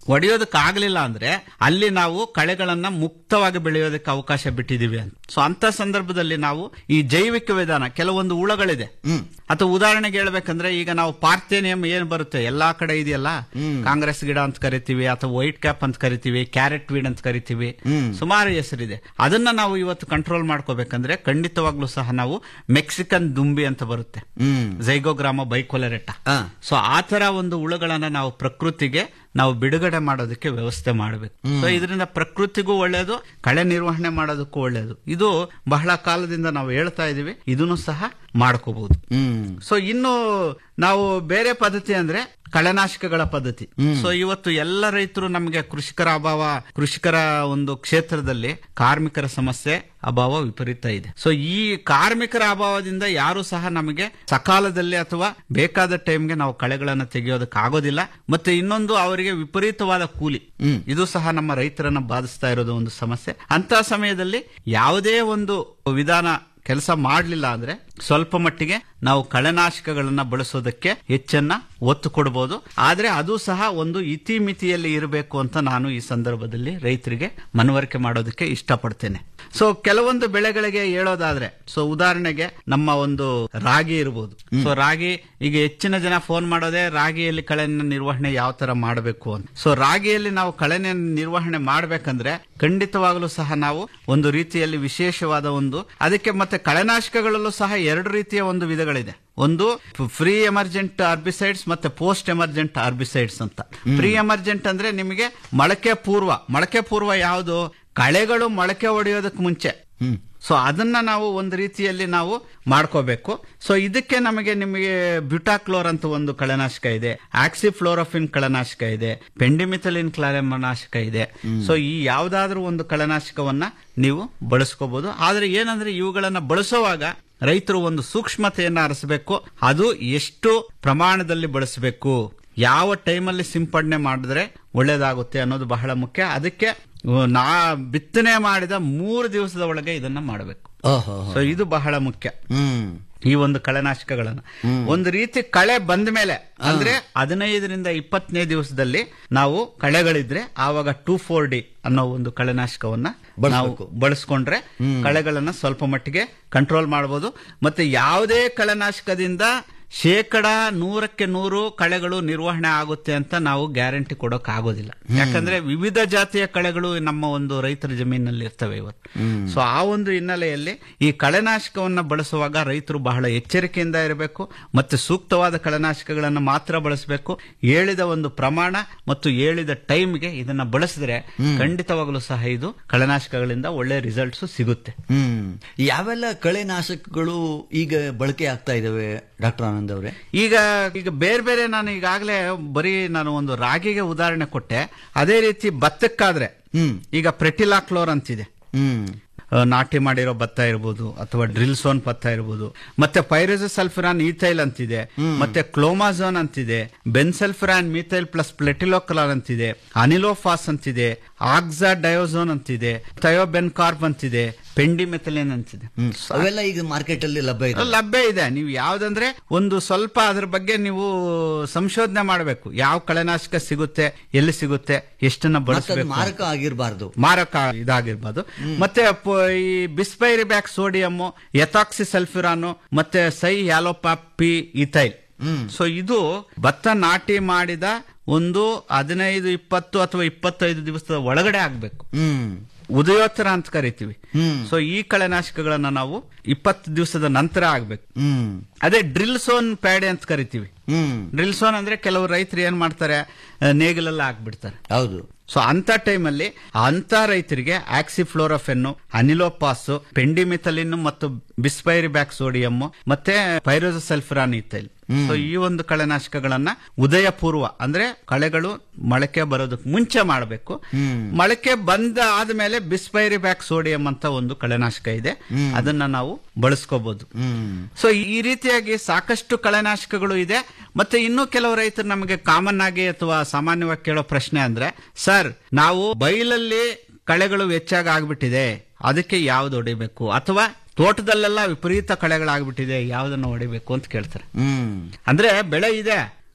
Speaker 4: ಹೊಡೆಯೋದಕ್ಕೆ ಆಗ್ಲಿಲ್ಲ ಅಂದ್ರೆ ಅಲ್ಲಿ ನಾವು ಕಳೆಗಳನ್ನ ಮುಕ್ತವಾಗಿ ಬೆಳೆಯೋದಕ್ಕೆ ಅವಕಾಶ ಬಿಟ್ಟಿದೀವಿ ಅಂತ ಸೊ ಅಂತ ಸಂದರ್ಭದಲ್ಲಿ ನಾವು ಈ ಜೈವಿಕ ವಿಧಾನ ಕೆಲವೊಂದು ಹುಳಗಳಿದೆ ಅಥವಾ ಉದಾಹರಣೆಗೆ ಹೇಳ್ಬೇಕಂದ್ರೆ ಈಗ ನಾವು ಪಾರ್ಥೇನಿಯಂ ಏನ್ ಬರುತ್ತೆ ಎಲ್ಲಾ ಕಡೆ ಇದೆಯಲ್ಲ ಕಾಂಗ್ರೆಸ್ ಗಿಡ ಅಂತ ಕರಿತೀವಿ ಅಥವಾ ವೈಟ್ ಕ್ಯಾಪ್ ಅಂತ ಕರಿತೀವಿ ಕ್ಯಾರೆಟ್ ವೀಡ್ ಅಂತ ಕರಿತೀವಿ ಸುಮಾರು ಹೆಸರಿದೆ ಅದನ್ನ ನಾವು ಇವತ್ತು ಕಂಟ್ರೋಲ್ ಮಾಡ್ಕೋಬೇಕಂದ್ರೆ ಖಂಡಿತವಾಗ್ಲೂ ಸಹ ನಾವು ಮೆಕ್ಸಿಕನ್ ದುಂಬಿ ಅಂತ ಬರುತ್ತೆ
Speaker 3: ಹ್ಮ್
Speaker 4: ಝೈಗೋಗ್ರಾಮ ಬೈಕೊಲೆರೆಟ
Speaker 3: ಆ.
Speaker 4: ಸೊ ಆ ತರ ಒಂದು ಹುಳುಗಳನ್ನ ನಾವು ಪ್ರಕೃತಿಗೆ ನಾವು ಬಿಡುಗಡೆ ಮಾಡೋದಕ್ಕೆ ವ್ಯವಸ್ಥೆ ಮಾಡಬೇಕು ಸೊ ಇದರಿಂದ ಪ್ರಕೃತಿಗೂ ಒಳ್ಳೆಯದು ಕಳೆ ನಿರ್ವಹಣೆ ಮಾಡೋದಕ್ಕೂ ಒಳ್ಳೆಯದು ಇದು ಬಹಳ ಕಾಲದಿಂದ ನಾವು ಹೇಳ್ತಾ ಇದೀವಿ ಇದನ್ನು ಸಹ ಮಾಡ್ಕೋಬಹುದು
Speaker 3: ಹ್ಮ್
Speaker 4: ಸೊ ಇನ್ನು ನಾವು ಬೇರೆ ಪದ್ಧತಿ ಅಂದ್ರೆ ಕಳೆನಾಶಕಗಳ ಪದ್ಧತಿ ಸೊ ಇವತ್ತು ಎಲ್ಲ ರೈತರು ನಮಗೆ ಕೃಷಿಕರ ಅಭಾವ ಕೃಷಿಕರ ಒಂದು ಕ್ಷೇತ್ರದಲ್ಲಿ ಕಾರ್ಮಿಕರ ಸಮಸ್ಯೆ ಅಭಾವ ವಿಪರೀತ ಇದೆ ಸೊ ಈ ಕಾರ್ಮಿಕರ ಅಭಾವದಿಂದ ಯಾರು ಸಹ ನಮಗೆ ಸಕಾಲದಲ್ಲಿ ಅಥವಾ ಬೇಕಾದ ಟೈಮ್ಗೆ ನಾವು ಕಳೆಗಳನ್ನ ತೆಗೆಯೋದಕ್ಕೆ ಆಗೋದಿಲ್ಲ ಮತ್ತೆ ಇನ್ನೊಂದು ಅವರಿಗೆ ವಿಪರೀತವಾದ ಕೂಲಿ ಇದು ಸಹ ನಮ್ಮ ರೈತರನ್ನ ಬಾಧಿಸ್ತಾ ಇರೋದು ಒಂದು ಸಮಸ್ಯೆ ಅಂತ ಸಮಯದಲ್ಲಿ ಯಾವುದೇ ಒಂದು ವಿಧಾನ ಕೆಲಸ ಮಾಡಲಿಲ್ಲ ಅಂದ್ರೆ ಸ್ವಲ್ಪ ಮಟ್ಟಿಗೆ ನಾವು ಕಳೆನಾಶಕಗಳನ್ನ ಬಳಸೋದಕ್ಕೆ ಹೆಚ್ಚನ್ನ ಒತ್ತು ಕೊಡಬಹುದು ಆದ್ರೆ ಅದು ಸಹ ಒಂದು ಇತಿಮಿತಿಯಲ್ಲಿ ಇರಬೇಕು ಅಂತ ನಾನು ಈ ಸಂದರ್ಭದಲ್ಲಿ ರೈತರಿಗೆ ಮನವರಿಕೆ ಮಾಡೋದಕ್ಕೆ ಇಷ್ಟಪಡ್ತೇನೆ ಸೊ ಕೆಲವೊಂದು ಬೆಳೆಗಳಿಗೆ ಹೇಳೋದಾದ್ರೆ ಸೊ ಉದಾಹರಣೆಗೆ ನಮ್ಮ ಒಂದು ರಾಗಿ ಇರಬಹುದು ಸೊ ರಾಗಿ ಈಗ ಹೆಚ್ಚಿನ ಜನ ಫೋನ್ ಮಾಡೋದೇ ರಾಗಿಯಲ್ಲಿ ಕಳೆ ನಿರ್ವಹಣೆ ಯಾವ ತರ ಮಾಡಬೇಕು ಅಂತ ಸೊ ರಾಗಿಯಲ್ಲಿ ನಾವು ಕಳೆ ನಿರ್ವಹಣೆ ಮಾಡ್ಬೇಕಂದ್ರೆ ಖಂಡಿತವಾಗಲೂ ಸಹ ನಾವು ಒಂದು ರೀತಿಯಲ್ಲಿ ವಿಶೇಷವಾದ ಒಂದು ಅದಕ್ಕೆ ಮತ್ತೆ ಕಳೆನಾಶಕಗಳಲ್ಲೂ ಸಹ ಎರಡು ರೀತಿಯ ಒಂದು ವಿಧಗಳಿದೆ ಒಂದು ಫ್ರೀ ಎಮರ್ಜೆಂಟ್ ಆರ್ಬಿಸೈಡ್ಸ್ ಮತ್ತೆ ಪೋಸ್ಟ್ ಎಮರ್ಜೆಂಟ್ ಆರ್ಬಿಸೈಡ್ಸ್ ಅಂತ ಫ್ರೀ ಎಮರ್ಜೆಂಟ್ ಅಂದ್ರೆ ನಿಮಗೆ ಮೊಳಕೆ ಪೂರ್ವ ಮೊಳಕೆ ಪೂರ್ವ ಯಾವುದು ಕಳೆಗಳು ಮೊಳಕೆ ಹೊಡೆಯೋದಕ್ಕೆ ಮುಂಚೆ ಸೊ ಅದನ್ನ ನಾವು ಒಂದು ರೀತಿಯಲ್ಲಿ ನಾವು ಮಾಡ್ಕೋಬೇಕು ಸೊ ಇದಕ್ಕೆ ನಮಗೆ ನಿಮಗೆ ಬ್ಯೂಟಾಕ್ಲೋರ್ ಅಂತ ಒಂದು ಕಳೆನಾಶಕ ಇದೆ ಆಕ್ಸಿಫ್ಲೋರೋಫಿನ್ ಕಳೆನಾಶಕ ಇದೆ ಪೆಂಡಿಮಿಥಲಿನ್ ಕ್ಲಾರೆಮನಾಶಕ ಇದೆ ಸೊ ಈ ಯಾವ್ದಾದ್ರೂ ಒಂದು ಕಳೆನಾಶಕವನ್ನ ನೀವು ಬಳಸ್ಕೋಬಹುದು ಆದ್ರೆ ಏನಂದ್ರೆ ಇವುಗಳನ್ನ ಬಳಸುವಾಗ ರೈತರು ಒಂದು ಸೂಕ್ಷ್ಮತೆಯನ್ನ ಅರಸಬೇಕು ಅದು ಎಷ್ಟು ಪ್ರಮಾಣದಲ್ಲಿ ಬಳಸಬೇಕು ಯಾವ ಟೈಮಲ್ಲಿ ಸಿಂಪಡಣೆ ಮಾಡಿದ್ರೆ ಒಳ್ಳೇದಾಗುತ್ತೆ ಅನ್ನೋದು ಬಹಳ ಮುಖ್ಯ ಅದಕ್ಕೆ ನಾ ಬಿತ್ತನೆ ಮಾಡಿದ ಮೂರು ದಿವಸದ ಒಳಗೆ ಇದನ್ನ ಮಾಡಬೇಕು
Speaker 3: ಓಹೋ
Speaker 4: ಸೊ ಇದು ಬಹಳ ಮುಖ್ಯ
Speaker 3: ಹ್ಮ್
Speaker 4: ಈ ಒಂದು ಕಳೆನಾಶಕಗಳನ್ನ ಒಂದು ರೀತಿ ಕಳೆ ಬಂದ ಮೇಲೆ ಅಂದ್ರೆ ಹದಿನೈದರಿಂದ ಇಪ್ಪತ್ತನೇ ದಿವಸದಲ್ಲಿ ನಾವು ಕಳೆಗಳಿದ್ರೆ ಆವಾಗ ಟೂ ಫೋರ್ ಡಿ ಅನ್ನೋ ಒಂದು ಕಳೆನಾಶಕವನ್ನ ನಾವು
Speaker 3: ಬಳಸ್ಬೇಕು.
Speaker 4: ಬಳಸ್ಕೊಂಡ್ರೆ ಕಳೆಗಳನ್ನ ಸ್ವಲ್ಪ ಮಟ್ಟಿಗೆ ಕಂಟ್ರೋಲ್ ಮಾಡಬಹುದು ಮತ್ತೆ ಯಾವುದೇ ಕಳೆನಾಶಕದಿಂದ ಶೇಕಡ ನೂರಕ್ಕೆ ನೂರು ಕಳೆಗಳು ನಿರ್ವಹಣೆ ಆಗುತ್ತೆ ಅಂತ ನಾವು ಗ್ಯಾರಂಟಿ ಕೊಡೋಕ್ ಆಗೋದಿಲ್ಲ ಯಾಕಂದ್ರೆ ವಿವಿಧ ಜಾತಿಯ ಕಳೆಗಳು ನಮ್ಮ ಒಂದು ರೈತರ ಜಮೀನಲ್ಲಿ ಇರ್ತವೆ ಇವತ್ತು ಸೊ ಆ ಒಂದು ಹಿನ್ನೆಲೆಯಲ್ಲಿ ಈ ಕಳೆನಾಶಕವನ್ನ ಬಳಸುವಾಗ ರೈತರು ಬಹಳ ಎಚ್ಚರಿಕೆಯಿಂದ ಇರಬೇಕು ಮತ್ತೆ ಸೂಕ್ತವಾದ ಕಳೆನಾಶಕಗಳನ್ನು ಮಾತ್ರ ಬಳಸಬೇಕು ಹೇಳಿದ ಒಂದು ಪ್ರಮಾಣ ಮತ್ತು ಹೇಳಿದ ಟೈಮ್ಗೆ ಇದನ್ನ ಬಳಸಿದ್ರೆ ಖಂಡಿತವಾಗಲೂ ಸಹ ಇದು ಕಳೆನಾಶಕಗಳಿಂದ ಒಳ್ಳೆ ರಿಸಲ್ಟ್ಸ್ ಸಿಗುತ್ತೆ
Speaker 3: ಹ್ಮ್ ಯಾವೆಲ್ಲ ಕಳೆನಾಶಕಗಳು ಈಗ ಬಳಕೆ ಆಗ್ತಾ ಇದಾವೆ ಡಾಕ್ಟರ್ ಆನಂದ್ ಅವರೇ
Speaker 4: ಈಗ ಈಗ ಬೇರೆ ಬೇರೆ ನಾನು ಈಗಾಗಲೇ ಬರೀ ನಾನು ಒಂದು ರಾಗಿಗೆ ಉದಾಹರಣೆ ಕೊಟ್ಟೆ ಅದೇ ರೀತಿ ಭತ್ತಕ್ಕಾದ್ರೆ
Speaker 3: ಹ್ಮ್
Speaker 4: ಈಗ ಪ್ರೆಟಿಲಾಕ್ಲೋರ್ ಅಂತಿದೆ
Speaker 3: ಹ್ಮ್
Speaker 4: ಆ, ನಾಟಿ ಮಾಡಿರೋ ಭತ್ತ ಇರ್ಬೋದು ಅಥವಾ ಡ್ರಿಲ್ ಸೋನ್ ಭತ್ತ ಇರ್ಬೋದು ಮತ್ತೆ ಪೈರೋಸಲ್ಫಿರಾನ್ ಈಥೈಲ್ ಅಂತಿದೆ ಮತ್ತೆ ಕ್ಲೋಮಾಝೋನ್ ಅಂತಿದೆ ಬೆನ್ಸಲ್ಫಿರಾನ್ ಮೀಥೈಲ್ ಪ್ಲಸ್ ಪ್ಲೆಟಿಲೋಕಲಾರ್ ಅಂತಿದೆ ಅನಿಲೋಫಾಸ್ ಅಂತಿದೆ ಆಕ್ಸಾ ಡಯೋಝೋನ್ ಅಂತಿದೆ ಥಯೋಬೆನ್ಕಾರ್ಪ್ ಅಂತಿದೆ ಪೆಂಡಿಮೆಥಲಿನ್ ಅಂತಿದೆ
Speaker 3: ಹ್ಮ್ ಅವೆಲ್ಲ ಈಗ ಮಾರ್ಕೆಟ್ ಅಲ್ಲಿ ಲಭ್ಯ ಇದೆ
Speaker 4: ಲಭ್ಯ ಇದೆ ನೀವು ಯಾವ್ದಂದ್ರೆ ಒಂದು ಸ್ವಲ್ಪ ಅದ್ರ ಬಗ್ಗೆ ನೀವು ಸಂಶೋಧನೆ ಮಾಡಬೇಕು ಯಾವ ಕಳೆನಾಶಕ ಸಿಗುತ್ತೆ ಎಲ್ಲಿ ಸಿಗುತ್ತೆ ಎಷ್ಟನ್ನ
Speaker 3: ಮತ್ತೆ ಅದು
Speaker 4: ಬಳಸಬೇಕು
Speaker 3: ಮಾರಕ ಆಗಿರಬಾರ್ದು
Speaker 4: ಮಾರಕ ಇದಾಗಿರ್ಬೋದು ಮತ್ತೆ ಪ- ಈ ಬಿಸ್ಪೈರಿಬ್ಯಾಕ್ ಸೋಡಿಯಂ ಎಥಾಕ್ಸಿ ಸಲ್ಫ್ಯೂರಾನು ಮತ್ತೆ ಸೈ ಹ್ಯಾಲೋಪಾಪಿ ಇಥೈಲ್ ಸೊ ಇದು ಭತ್ತ ನಾಟಿ ಮಾಡಿದ ಒಂದು ಹದಿನೈದು ಇಪ್ಪತ್ತು ಅಥವಾ ಇಪ್ಪತ್ತೈದು ದಿವಸದ ಒಳಗಡೆ ಆಗ್ಬೇಕು
Speaker 3: ಹ್ಮ್
Speaker 4: ಉದಯೋತ್ತರ ಅಂತ ಕರಿತೀವಿ
Speaker 3: ಹ್ಮ್.
Speaker 4: ಸೊ ಈ ಕಳೆನಾಶಕಗಳನ್ನ ನಾವು ಇಪ್ಪತ್ತು ದಿವಸದ ನಂತರ ಆಗ್ಬೇಕು
Speaker 3: ಹ್ಮ್
Speaker 4: ಅದೇ ಡ್ರಿಲ್ ಸೋನ್ ಪ್ಯಾಡೆ ಅಂತ ಕರಿತೀವಿ
Speaker 3: ಹ್ಮ್
Speaker 4: ಡ್ರಿಲ್ ಸೋನ್ ಅಂದ್ರೆ ಕೆಲವು ರೈತರು ಏನ್ ಮಾಡ್ತಾರೆ ಆ, ನೇಗಿಲೆಲ್ಲ ಹಾಕ್ಬಿಡ್ತಾರೆ
Speaker 3: ಹೌದು
Speaker 4: ಸೊ ಅಂತ ಟೈಮಲ್ಲಿ ಅಂತ ರೈತರಿಗೆ ಆಕ್ಸಿಫ್ಲೋರಫೆನ್ ಅನಿಲೋಪಾಸ್ ಪೆಂಡಿಮಿಥಲಿನ್ ಮತ್ತು ಬಿಸ್ಪೈರಿಬ್ಯಾಕ್ ಸೋಡಿಯಂ ಮತ್ತೆ ಪೈರೋಸಲ್ಫರಾನ್ ಇತ್ತೈಲ್ ಸೊ ಈ ಒಂದು ಕಳೆನಾಶಕಗಳನ್ನ ಉದಯ ಪೂರ್ವ ಅಂದ್ರೆ ಕಳೆಗಳು ಮೊಳಕೆ ಬರೋದಕ್ಕೆ ಮುಂಚೆ ಮಾಡಬೇಕು ಮೊಳಕೆ ಬಂದ ಆದ್ಮೇಲೆ ಬಿಸ್ಪೈರಿಬ್ಯಾಕ್ ಸೋಡಿಯಂ ಅಂತ ಒಂದು ಕಳೆನಾಶಕ ಇದೆ ಅದನ್ನ ನಾವು ಬಳಸ್ಕೋಬಹುದು
Speaker 3: ಹ್ಮ್
Speaker 4: ಸೊ ಈ ರೀತಿಯಾಗಿ ಸಾಕಷ್ಟು ಕಳೆನಾಶಕಗಳು ಇದೆ ಮತ್ತೆ ಇನ್ನೂ ಕೆಲವು ರೈತರು ನಮಗೆ ಕಾಮನ್ ಆಗಿ ಅಥವಾ ಸಾಮಾನ್ಯವಾಗಿ ಕೇಳೋ ಪ್ರಶ್ನೆ ಅಂದ್ರೆ ಸರ್ ನಾವು ಬೈಲಲ್ಲಿ ಕಳೆಗಳು ಹೆಚ್ಚಾಗಿ ಆಗ್ಬಿಟ್ಟಿದೆ ಅದಕ್ಕೆ ಯಾವ್ದು ಹೊಡಿಬೇಕು ಅಥವಾ ತೋಟದಲ್ಲೆಲ್ಲ ವಿಪರೀತ ಕಳೆಗಳಾಗ್ಬಿಟ್ಟಿದೆ ಯಾವ್ದನ್ನ ಹೊಡಿಬೇಕು ಅಂತ ಕೇಳ್ತಾರೆ
Speaker 3: ಹ್ಮ್
Speaker 4: ಅಂದ್ರೆ ಬೆಳೆ ಇದೆ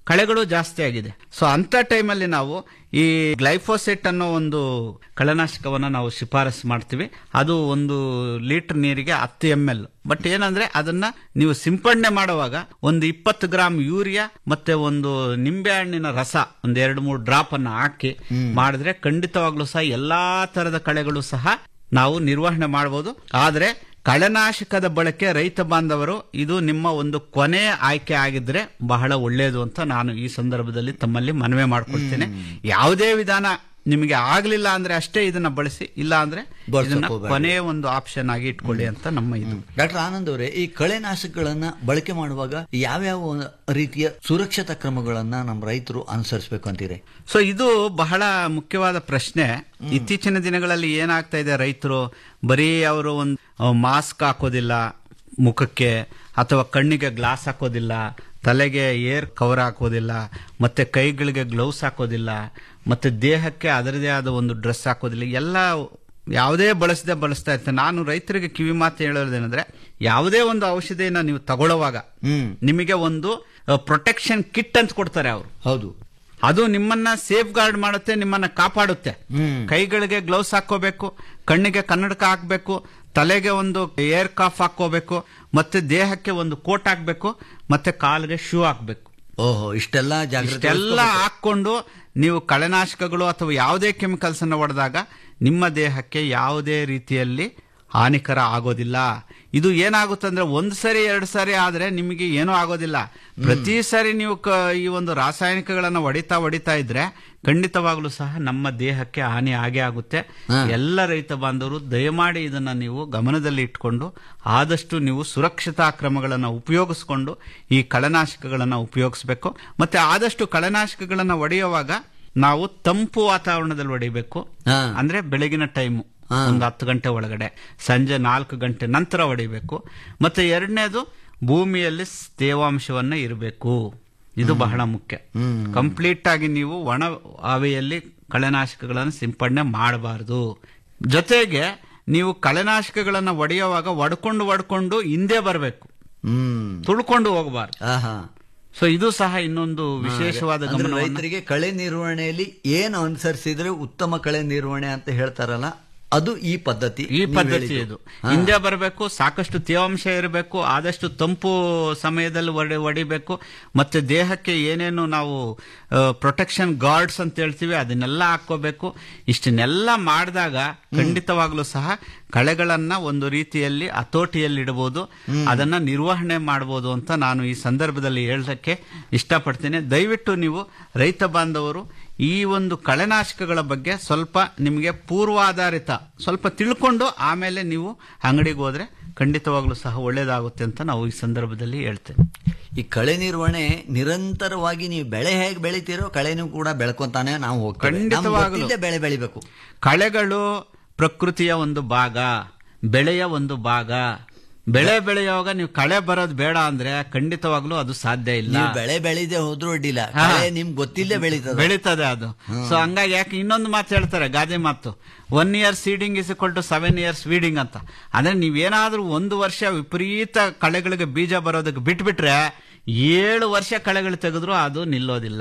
Speaker 4: ಕಳೆಗಳು ಜಾಸ್ತಿ ಆಗಿದೆ ಸೊ ಅಂತ ಟೈಮಲ್ಲಿ ನಾವು ಈ ಗ್ಲೈಫೋಸೆಟ್ ಅನ್ನೋ ಒಂದು ಕಳೆನಾಶಕವನ್ನ ನಾವು ಶಿಫಾರಸು ಮಾಡ್ತೀವಿ ಅದು ಒಂದು ಲೀಟರ್ ನೀರಿಗೆ ಹತ್ತು ಎಂ ಎಲ್ ಬಟ್ ಏನಂದ್ರೆ ಅದನ್ನ ನೀವು ಸಿಂಪಡಣೆ ಮಾಡುವಾಗ ಒಂದು ಇಪ್ಪತ್ತು ಗ್ರಾಮ್ ಯೂರಿಯಾ ಮತ್ತೆ ಒಂದು ನಿಂಬೆ ಹಣ್ಣಿನ ರಸ ಒಂದ್ ಎರಡು ಮೂರು ಡ್ರಾಪ್ ಅನ್ನ ಹಾಕಿ ಮಾಡಿದ್ರೆ ಖಂಡಿತವಾಗ್ಲೂ ಸಹ ಎಲ್ಲಾ ತರದ ಕಳೆಗಳು ಸಹ ನಾವು ನಿರ್ವಹಣೆ ಮಾಡಬಹುದು ಆದ್ರೆ ಕಳೆನಾಶಕದ ಬಳಕೆ ರೈತ ಬಾಂಧವರು ಇದು ನಿಮ್ಮ ಒಂದು ಕೊನೆ ಆಯ್ಕೆ ಆಗಿದ್ರೆ ಬಹಳ ಒಳ್ಳೆಯದು ಅಂತ ನಾನು ಈ ಸಂದರ್ಭದಲ್ಲಿ ತಮ್ಮಲ್ಲಿ ಮನವಿ ಮಾಡ್ಕೊಳ್ತೇನೆ ಯಾವುದೇ ವಿಧಾನ ನಿಮಗೆ ಆಗ್ಲಿಲ್ಲ ಅಂದ್ರೆ ಅಷ್ಟೇ ಇದನ್ನ ಬಳಸಿ ಇಲ್ಲ ಅಂದ್ರೆ
Speaker 3: ಬಳಸಕ್
Speaker 4: ಇದನ್ನ
Speaker 3: ಹೋಗ್ಬೇಡಿ.
Speaker 4: ಕೊನೆಯ ಒಂದು ಆಪ್ಷನ್ ಆಗಿ ಇಟ್ಕೊಳ್ಳಿ ಅಂತ ನಮ್ಮ ಇದು
Speaker 3: ಡಾಕ್ಟರ್ ಆನಂದ್ ಅವರೇ ಈ ಕಳೆನಾಶಕಗಳನ್ನ ಬಳಕೆ ಮಾಡುವಾಗ ಯಾವ್ಯಾವ ರೀತಿಯ ಸುರಕ್ಷತಾ ಕ್ರಮಗಳನ್ನ ನಮ್ಮ ರೈತರು ಅನುಸರಿಸಬೇಕು ಅಂತೀರಿ
Speaker 4: ಸೊ ಇದು ಬಹಳ ಮುಖ್ಯವಾದ ಪ್ರಶ್ನೆ ಇತ್ತೀಚಿನ ದಿನಗಳಲ್ಲಿ ಏನಾಗ್ತಾ ಇದೆ ರೈತರು ಬರೀ ಅವರು ಒಂದು ಮಾಸ್ಕ್ ಹಾಕೋದಿಲ್ಲ ಮುಖಕ್ಕೆ ಅಥವಾ ಕಣ್ಣಿಗೆ ಗ್ಲಾಸ್ ಹಾಕೋದಿಲ್ಲ ತಲೆಗೆ ಏರ್ ಕವರ್ ಹಾಕೋದಿಲ್ಲ ಮತ್ತೆ ಕೈಗಳಿಗೆ ಗ್ಲೌಸ್ ಹಾಕೋದಿಲ್ಲ ಮತ್ತೆ ದೇಹಕ್ಕೆ ಅದರದೇ ಆದ ಒಂದು ಡ್ರೆಸ್ ಹಾಕೋದಿಲ್ಲ ಎಲ್ಲ ಯಾವುದೇ ಬಳಸದೆ ಬಳಸ್ತಾ ಇರ್ತಾರೆ ನಾನು ರೈತರಿಗೆ ಕಿವಿ ಮಾತು ಹೇಳೋದೇನೆಂದ್ರೆ ಯಾವುದೇ ಒಂದು ಔಷಧಿಯನ್ನ ನೀವು ತಗೊಳ್ಳುವಾಗ
Speaker 3: ಹ್ಮ್
Speaker 4: ನಿಮಗೆ ಒಂದು ಪ್ರೊಟೆಕ್ಷನ್ ಕಿಟ್ ಅಂತ ಕೊಡ್ತಾರೆ ಅವರು
Speaker 3: ಹೌದು
Speaker 4: ಅದು ನಿಮ್ಮನ್ನ ಸೇಫ್ ಗಾರ್ಡ್ ಮಾಡುತ್ತೆ ನಿಮ್ಮನ್ನ ಕಾಪಾಡುತ್ತೆ
Speaker 3: ಹ್ಮ್.
Speaker 4: ಕೈಗಳಿಗೆ ಗ್ಲೌಸ್ ಹಾಕೋಬೇಕು ಕಣ್ಣಿಗೆ ಕನ್ನಡಕ ಹಾಕ್ಬೇಕು ತಲೆಗೆ ಒಂದು ಏರ್ ಕಾಫ್ ಹಾಕೋಬೇಕು ಮತ್ತೆ ದೇಹಕ್ಕೆ ಒಂದು ಕೋಟ್ ಹಾಕ್ಬೇಕು ಮತ್ತೆ ಕಾಲಿಗೆ ಶೂ ಹಾಕ್ಬೇಕು
Speaker 3: ಓಹೋ ಇಷ್ಟೆಲ್ಲ ಜಾಗ್ರತೆ
Speaker 4: ಇಷ್ಟೆಲ್ಲ ಹಾಕೊಂಡು ನೀವು ಕಳೆನಾಶಕಗಳು ಅಥವಾ ಯಾವುದೇ ಕೆಮಿಕಲ್ಸ್ ಅನ್ನು ಹೊಡೆದಾಗ ನಿಮ್ಮ ದೇಹಕ್ಕೆ ಯಾವುದೇ ರೀತಿಯಲ್ಲಿ ಹಾನಿಕರ ಆಗೋದಿಲ್ಲ ಇದು ಏನಾಗುತ್ತೆ ಅಂದ್ರೆ ಒಂದು ಸರಿ ಎರಡು ಸರಿ ಆದ್ರೆ ನಿಮಗೆ ಏನೂ ಆಗೋದಿಲ್ಲ ಪ್ರತಿ ಸರಿ ನೀವು ಕ- ಈ ಒಂದು ರಾಸಾಯನಿಕಗಳನ್ನ ಹೊಡಿತಾ ಹೊಡಿತಾ ಇದ್ರೆ ಖಂಡಿತವಾಗ್ಲೂ ಸಹ ನಮ್ಮ ದೇಹಕ್ಕೆ ಹಾನಿ ಆಗೇ ಆಗುತ್ತೆ ಎಲ್ಲ ರೈತ ಬಾಂಧವರು ದಯಮಾಡಿ ಇದನ್ನ ನೀವು ಗಮನದಲ್ಲಿ ಇಟ್ಕೊಂಡು ಆದಷ್ಟು ನೀವು ಸುರಕ್ಷತಾ ಕ್ರಮಗಳನ್ನು ಉಪಯೋಗಿಸ್ಕೊಂಡು ಈ ಕಳೆನಾಶಕಗಳನ್ನ ಉಪಯೋಗಿಸ್ಬೇಕು ಮತ್ತೆ ಆದಷ್ಟು ಕಳೆನಾಶಕಗಳನ್ನ ಹೊಡೆಯುವಾಗ ನಾವು ತಂಪು ವಾತಾವರಣದಲ್ಲಿ ಹೊಡಿಬೇಕು
Speaker 3: ಹಾ.
Speaker 4: ಅಂದ್ರೆ ಬೆಳಗಿನ ಟೈಮು
Speaker 3: ಹಾ.
Speaker 4: ಒಂದು ಹತ್ತು ಗಂಟೆ ಒಳಗಡೆ ಸಂಜೆ ನಾಲ್ಕು ಗಂಟೆ ನಂತರ ಹೊಡಿಬೇಕು ಮತ್ತೆ ಎರಡನೇದು ಭೂಮಿಯಲ್ಲಿ ಸ್- ತೇವಾಂಶವನ್ನ ಇರಬೇಕು ಇದು ಬಹಳ ಮುಖ್ಯ ಕಂಪ್ಲೀಟ್ ಆಗಿ ನೀವು ಒಣ ಹವೆಯಲ್ಲಿ ಕಳೆನಾಶಕಗಳನ್ನು ಸಿಂಪಡಣೆ ಮಾಡಬಾರದು ಜೊತೆಗೆ ನೀವು ಕಳೆನಾಶಕಗಳನ್ನ ಒಡೆಯುವಾಗ ಒಡ್ಕೊಂಡು ಒಡ್ಕೊಂಡು ಹಿಂದೆ ಬರಬೇಕು
Speaker 3: ಹ್ಮ್
Speaker 4: ತುಳ್ಕೊಂಡು ಹೋಗಬಾರ್ದು
Speaker 3: ಆಹಾ
Speaker 4: ಸೊ ಇದು ಸಹ ಇನ್ನೊಂದು ವಿಶೇಷವಾದ
Speaker 3: ಅಂದ್ರೆ
Speaker 4: ಗಮನವನ್ನು
Speaker 3: ರೈತರಿಗೆ ಕಳೆ ನಿರ್ವಹಣೆಯಲ್ಲಿ ಏನು ಅನುಸರಿಸಿದ್ರೆ ಉತ್ತಮ ಕಳೆ ನಿರ್ವಹಣೆ ಅಂತ ಹೇಳ್ತಾರಲ್ಲ ಅದು ಈ ಪದ್ಧತಿ
Speaker 4: ಈ
Speaker 3: ನೀವ್
Speaker 4: ಪದ್ಧತಿ
Speaker 3: ಹೇಳಿದ್ದು.
Speaker 4: ಇದು
Speaker 3: ಹಾ.
Speaker 4: ಹಿಂದೆ ಬರಬೇಕು ಸಾಕಷ್ಟು ತೇವಾಂಶ ಇರಬೇಕು ಆದಷ್ಟು ತಂಪು ಸಮಯದಲ್ಲಿ ಒಡಿ ಹೊಡಿಬೇಕು ಮತ್ತೆ ದೇಹಕ್ಕೆ ಏನೇನು ನಾವು ಪ್ರೊಟೆಕ್ಷನ್ ಗಾರ್ಡ್ಸ್ ಅಂತ ಹೇಳ್ತೀವಿ ಅದನ್ನೆಲ್ಲ ಹಾಕೋಬೇಕು ಇಷ್ಟನ್ನೆಲ್ಲ ಮಾಡಿದಾಗ ಖಂಡಿತವಾಗ್ಲೂ ಸಹ ಕಳೆಗಳನ್ನ ಒಂದು ರೀತಿಯಲ್ಲಿ ಹತೋಟಿಯಲ್ಲಿ ಇಡಬಹುದು ಅದನ್ನ ನಿರ್ವಹಣೆ ಮಾಡಬಹುದು ಅಂತ ನಾನು ಈ ಸಂದರ್ಭದಲ್ಲಿ ಹೇಳಕ್ಕೆ ಇಷ್ಟಪಡ್ತೇನೆ ದಯವಿಟ್ಟು ನೀವು ರೈತ ಬಾಂಧವರು ಈ ಒಂದು ಕಳೆನಾಶಕಗಳ ಬಗ್ಗೆ ಸ್ವಲ್ಪ ನಿಮಗೆ ಪೂರ್ವಾಧಾರಿತ ಸ್ವಲ್ಪ ತಿಳ್ಕೊಂಡು ಆಮೇಲೆ ನೀವು ಅಂಗಡಿಗೆ ಹೋದ್ರೆ ಖಂಡಿತವಾಗ್ಲೂ ಸಹ ಒಳ್ಳೇದಾಗುತ್ತೆ ಅಂತ ನಾವು ಈ ಸಂದರ್ಭದಲ್ಲಿ ಹೇಳ್ತೇವೆ
Speaker 3: ಈ ಕಳೆ ನಿರ್ವಹಣೆ ನಿರಂತರವಾಗಿ ನೀವು ಬೆಳೆ ಹೇಗೆ ಬೆಳಿತೀರೋ ಕಳೆನೂ ಕೂಡ ಬೆಳ್ಕೊಂತಾನೆ ನಾವು ಹೋಗ್ತೇವೆ ನಮ್ಗ್
Speaker 4: ಖಂಡಿತವಾಗ್ಲೂ.
Speaker 3: ಗೊತ್ತಿದ್ದೇ ಬೆಳೆ ಬೆಳಿಬೇಕು
Speaker 4: ಕಳೆಗಳು ಪ್ರಕೃತಿಯ ಒಂದು ಭಾಗ ಬೆಳೆಯ ಒಂದು ಭಾಗ ಬೆಳೆ ಬೆಳೆಯುವಾಗ ನೀವು ಕಳೆ ಬರೋದು ಬೇಡ ಅಂದ್ರೆ ಖಂಡಿತವಾಗ್ಲೂ ಅದು ಸಾಧ್ಯ ಇಲ್ಲ
Speaker 3: ನೀವು ಬೆಳೆ ಬೆಳಿದೆ ಹೋದ್ರೂ ಅಡ್ಡಿಲ್ಲ
Speaker 4: ಹಾ.
Speaker 3: ಕಳೆ ನಿಮ್ಗೆ ಗೊತ್ತಿಲ್ಲದೆ ಬೆಳೀತದೆ
Speaker 4: ಬೆಳೀತದೆ ಅದು ಸೊ ಹಂಗಾಗಿ ಯಾಕೆ ಇನ್ನೊಂದು ಮಾತು ಹೇಳ್ತಾರೆ ಗಾದೆ ಮಾತು one year seeding is equal to seven years weeding ಅಂತ ಅಂದ್ರೆ ನೀವೇನಾದ್ರೂ ಒಂದು ವರ್ಷ ವಿಪರೀತ ಕಳೆಗಳಿಗೆ ಬೀಜ ಬರೋದಕ್ಕೆ ಬಿಟ್ಬಿಟ್ರೆ ಏಳು ವರ್ಷ ಕಳೆಗಳು ತೆಗೆದ್ರು ಅದು ನಿಲ್ಲೋದಿಲ್ಲ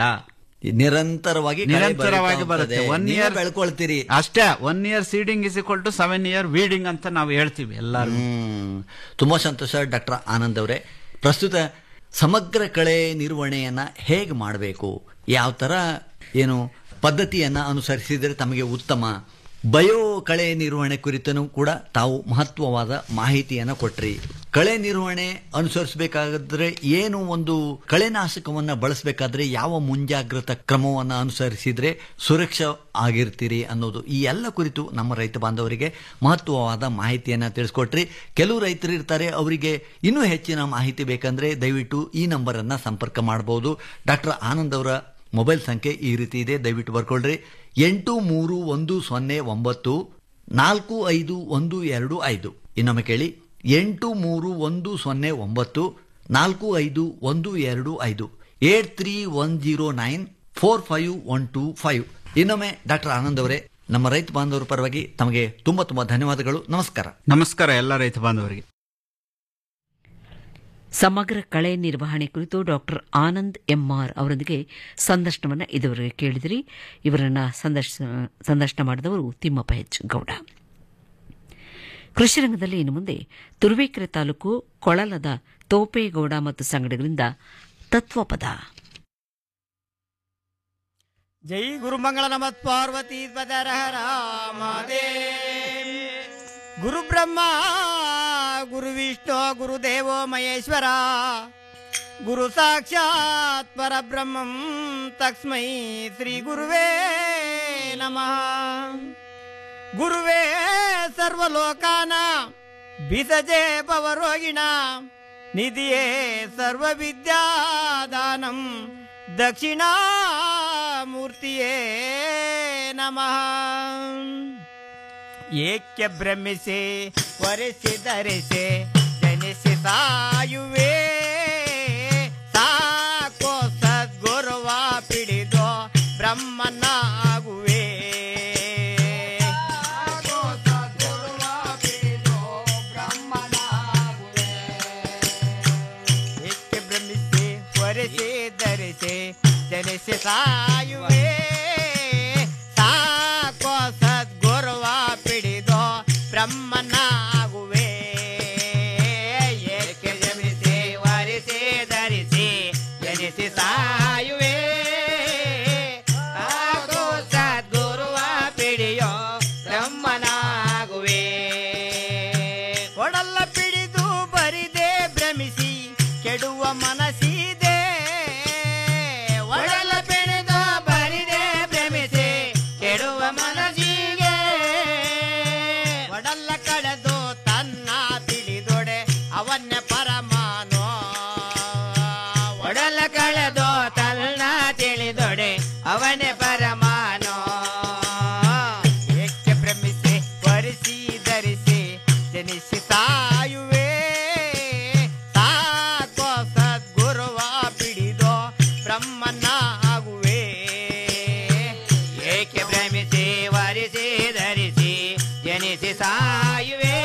Speaker 3: ನಿರಂತರವಾಗಿ ಕಳೆ
Speaker 4: ನಿರಂತರವಾಗಿ
Speaker 3: ಬರೀತಾ
Speaker 4: ಬರುತ್ತೆ
Speaker 3: ಹೋಗ್ತದೆ.
Speaker 4: ಒನ್
Speaker 3: ನೀವೇ
Speaker 4: ಇಯರ್
Speaker 3: ಬೆಳ್ಕೊಳ್ತೀರಿ
Speaker 4: ಅಷ್ಟೇ one year seeding is equal to seven year weeding ಅಂತ ನಾವು ಹೇಳ್ತೀವಿ ಎಲ್ಲರೂ
Speaker 3: ಹ್ಮ್ ತುಂಬಾ ಸಂತೋಷ ಡಾಕ್ಟರ್ ಆನಂದ್ ಅವರೇ ಪ್ರಸ್ತುತ ಸಮಗ್ರ ಕಳೆ ನಿರ್ವಹಣೆಯನ್ನ ಹೇಗೆ ಮಾಡಬೇಕು ಯಾವ ತರ ಏನು ಪದ್ಧತಿಯನ್ನ ಅನುಸರಿಸಿದರೆ ತಮಗೆ ಉತ್ತಮ ಬಯೋ ಕಳೆ ನಿರ್ವಹಣೆ ಕುರಿತನು ಕೂಡ ತಾವು ಮಹತ್ವವಾದ ಮಾಹಿತಿಯನ್ನ ಕೊಟ್ರಿ ಕಳೆ ನಿರ್ವಹಣೆ ಅನುಸರಿಸಬೇಕಾದ್ರೆ ಏನು ಒಂದು ಕಳೆನಾಶಕವನ್ನ ಬಳಸಬೇಕಾದ್ರೆ ಯಾವ ಮುಂಜಾಗ್ರತಾ ಕ್ರಮವನ್ನ ಅನುಸರಿಸಿದ್ರೆ ಸುರಕ್ಷ ಆಗಿರ್ತೀರಿ ಅನ್ನೋದು ಈ ಎಲ್ಲ ಕುರಿತು ನಮ್ಮ ರೈತ ಬಾಂಧವರಿಗೆ ಮಹತ್ವವಾದ ಮಾಹಿತಿಯನ್ನ ತಿಳಿಸ್ಕೊಟ್ರಿ ಕೆಲವು ರೈತರು ಇರ್ತಾರೆ ಅವರಿಗೆ ಇನ್ನೂ ಹೆಚ್ಚಿನ ಮಾಹಿತಿ ಬೇಕಂದ್ರೆ ದಯವಿಟ್ಟು ಈ ನಂಬರ್ ಅನ್ನ ಸಂಪರ್ಕ ಮಾಡಬಹುದು ಡಾಕ್ಟರ್ ಆನಂದ್ ಅವರ ಮೊಬೈಲ್ ಸಂಖ್ಯೆ ಈ ರೀತಿ ಇದೆ ದಯವಿಟ್ಟು ಬರ್ಕೊಳ್ರಿ ಎಂಟು ಮೂರು ಒಂದು ಸೊನ್ನೆ ಒಂಬತ್ತು ನಾಲ್ಕು ಐದು ಒಂದು ಎರಡು ಐದು ಇನ್ನೊಮ್ಮೆ ಕೇಳಿ ಎಂಟು ಮೂರು ಒಂದು ಸೊನ್ನೆ ಒಂಬತ್ತು ನಾಲ್ಕು ಐದು ಒಂದು ಎರಡು ಐದು eight three one zero nine four five one two five ಇನ್ನೊಮ್ಮೆ ಡಾಕ್ಟರ್ ಆನಂದ್ ಅವರೇ ನಮ್ಮ ರೈತ ಬಾಂಧವರ ಪರವಾಗಿ ತಮಗೆ ತುಂಬಾ ತುಂಬಾ ಧನ್ಯವಾದಗಳು ನಮಸ್ಕಾರ
Speaker 4: ನಮಸ್ಕಾರ ಎಲ್ಲ ರೈತ ಬಾಂಧವರಿಗೆ
Speaker 2: ಸಮಗ್ರ ಕಳೆ ನಿರ್ವಹಣೆ ಕುರಿತು ಡಾಕ್ಟರ್ ಆನಂದ್ ಎಂಆರ್ ಅವರೊಂದಿಗೆ ಸಂದರ್ಶನವನ್ನು ಇದುವರೆಗೆ ಕೇಳಿದಿರಿ ಇವರನ್ನ ಸಂದರ್ಶನ ಸಂದರ್ಶನ ಮಾಡಿದವರು ತಿಮ್ಮಪ್ಪ ಎಚ್ ಗೌಡ ಕೃಷಿ ರಂಗದಲ್ಲಿ ಇನ್ನು ಮುಂದೆ ತುರುವೇಕೆರೆ ತಾಲೂಕು ಕೊಳಲದ ತೋಪೇಗೌಡ ಮತ್ತು ಸಂಗಡಿಗರಿಂದ ತತ್ವಪದ
Speaker 5: ಜೈ ಗುರುಮಂಗಳ ನಮತ್ ಪಾರ್ವತಿ ಪದರ ರಾಮದೇ ಗುರು ಬ್ರಹ್ಮ ಗುರು ವಿಷ್ಣು ಗುರುದೇವೋ ಮಹೇಶ್ವರ ಗುರು ಸಾಕ್ಷಾತ್ ಪರಬ್ರಹ್ಮಂ ತಸ್ಮೈ ಶ್ರೀ ಗುರುವೇ ನಮಃ ಗುರುವೇ ಸರ್ವಲೋಕಾನ ಬಿಸಜೆ ಪವರೋಗಿಣ ನಿಧಿಯೇ ಸರ್ವವಿದ್ಯಾದಾನಂ ದಕ್ಷಿಣಾಮೂರ್ತಿಯೇ ನಮಃ ಏಕ್ಯ ಬ್ರಹ್ಮಿಸಿ ವರಿಸಿ ಧರಿಸಿ ಜನಿಸಿ ಸಾಯುವೆ ಸಾಕೋ ಸದ್ಗುರುವ ಪಿಡಿದು ಬ್ರಹ್ಮನಾಗುವೆ ಏಕೆ ಬ್ರಹ್ಮಿಸಿ ವರಿಸಿ ಧರಿಸಿ ಜನಿಸಿ ಸಾಯುವೆ ಸಾಕೋ ಸದ್ಗುರುವ ಪಿಡಿದು ಬ್ರಹ್ಮನಾಗುವೆ ಏಕೆ ಜನಿಸಿ ವರಿಸಿ ಧರಿಸಿ ಜನಿಸಿ ಸಾಯುವೆ ಸಾಕೋ ಸದ್ಗುರುವ ಪಿಡಿಯೋ ಬ್ರಹ್ಮನಾಗುವೆ ಒಡಲ್ಲ ಪಿಡಿದು ಬರಿದೆ ಭ್ರಮಿಸಿ ಕೆಡುವ ಮನಸ್ಸಿದೆ ಒಡಲ ಪಿಡಿದು ಬರಿದೆ ಭ್ರಮಿಸಿ ಕೆಡುವ ಮನಸ್ಸಿಗೆ ಒಡಲ್ಲ ಕಳೆದು ತನ್ನ ತಿಳಿದೊಡೆ ಅವನ್ನ ಪರಮಾನೋ ಒಡಲ ಕಳೆದು ತನ್ನ ತಿಳಿದೊಡೆ ಅವನೇ ಪರಮಾನೋ ಏಕೆ ಭ್ರಮಿಸಿ ವರಿಸಿ ಧರಿಸಿ ಜನಿಸಿ ಸಾಯುವೆ ಸಾಕೋ ಸದ್ಗುರುವ ಪಿಡಿದೋ ಬ್ರಹ್ಮನಾಗುವೆ ಏಕೆ ಭ್ರಮಿಸಿ ವರಿಸಿ ಧರಿಸಿ ಜನಿಸಿ ಸಾಯುವೆ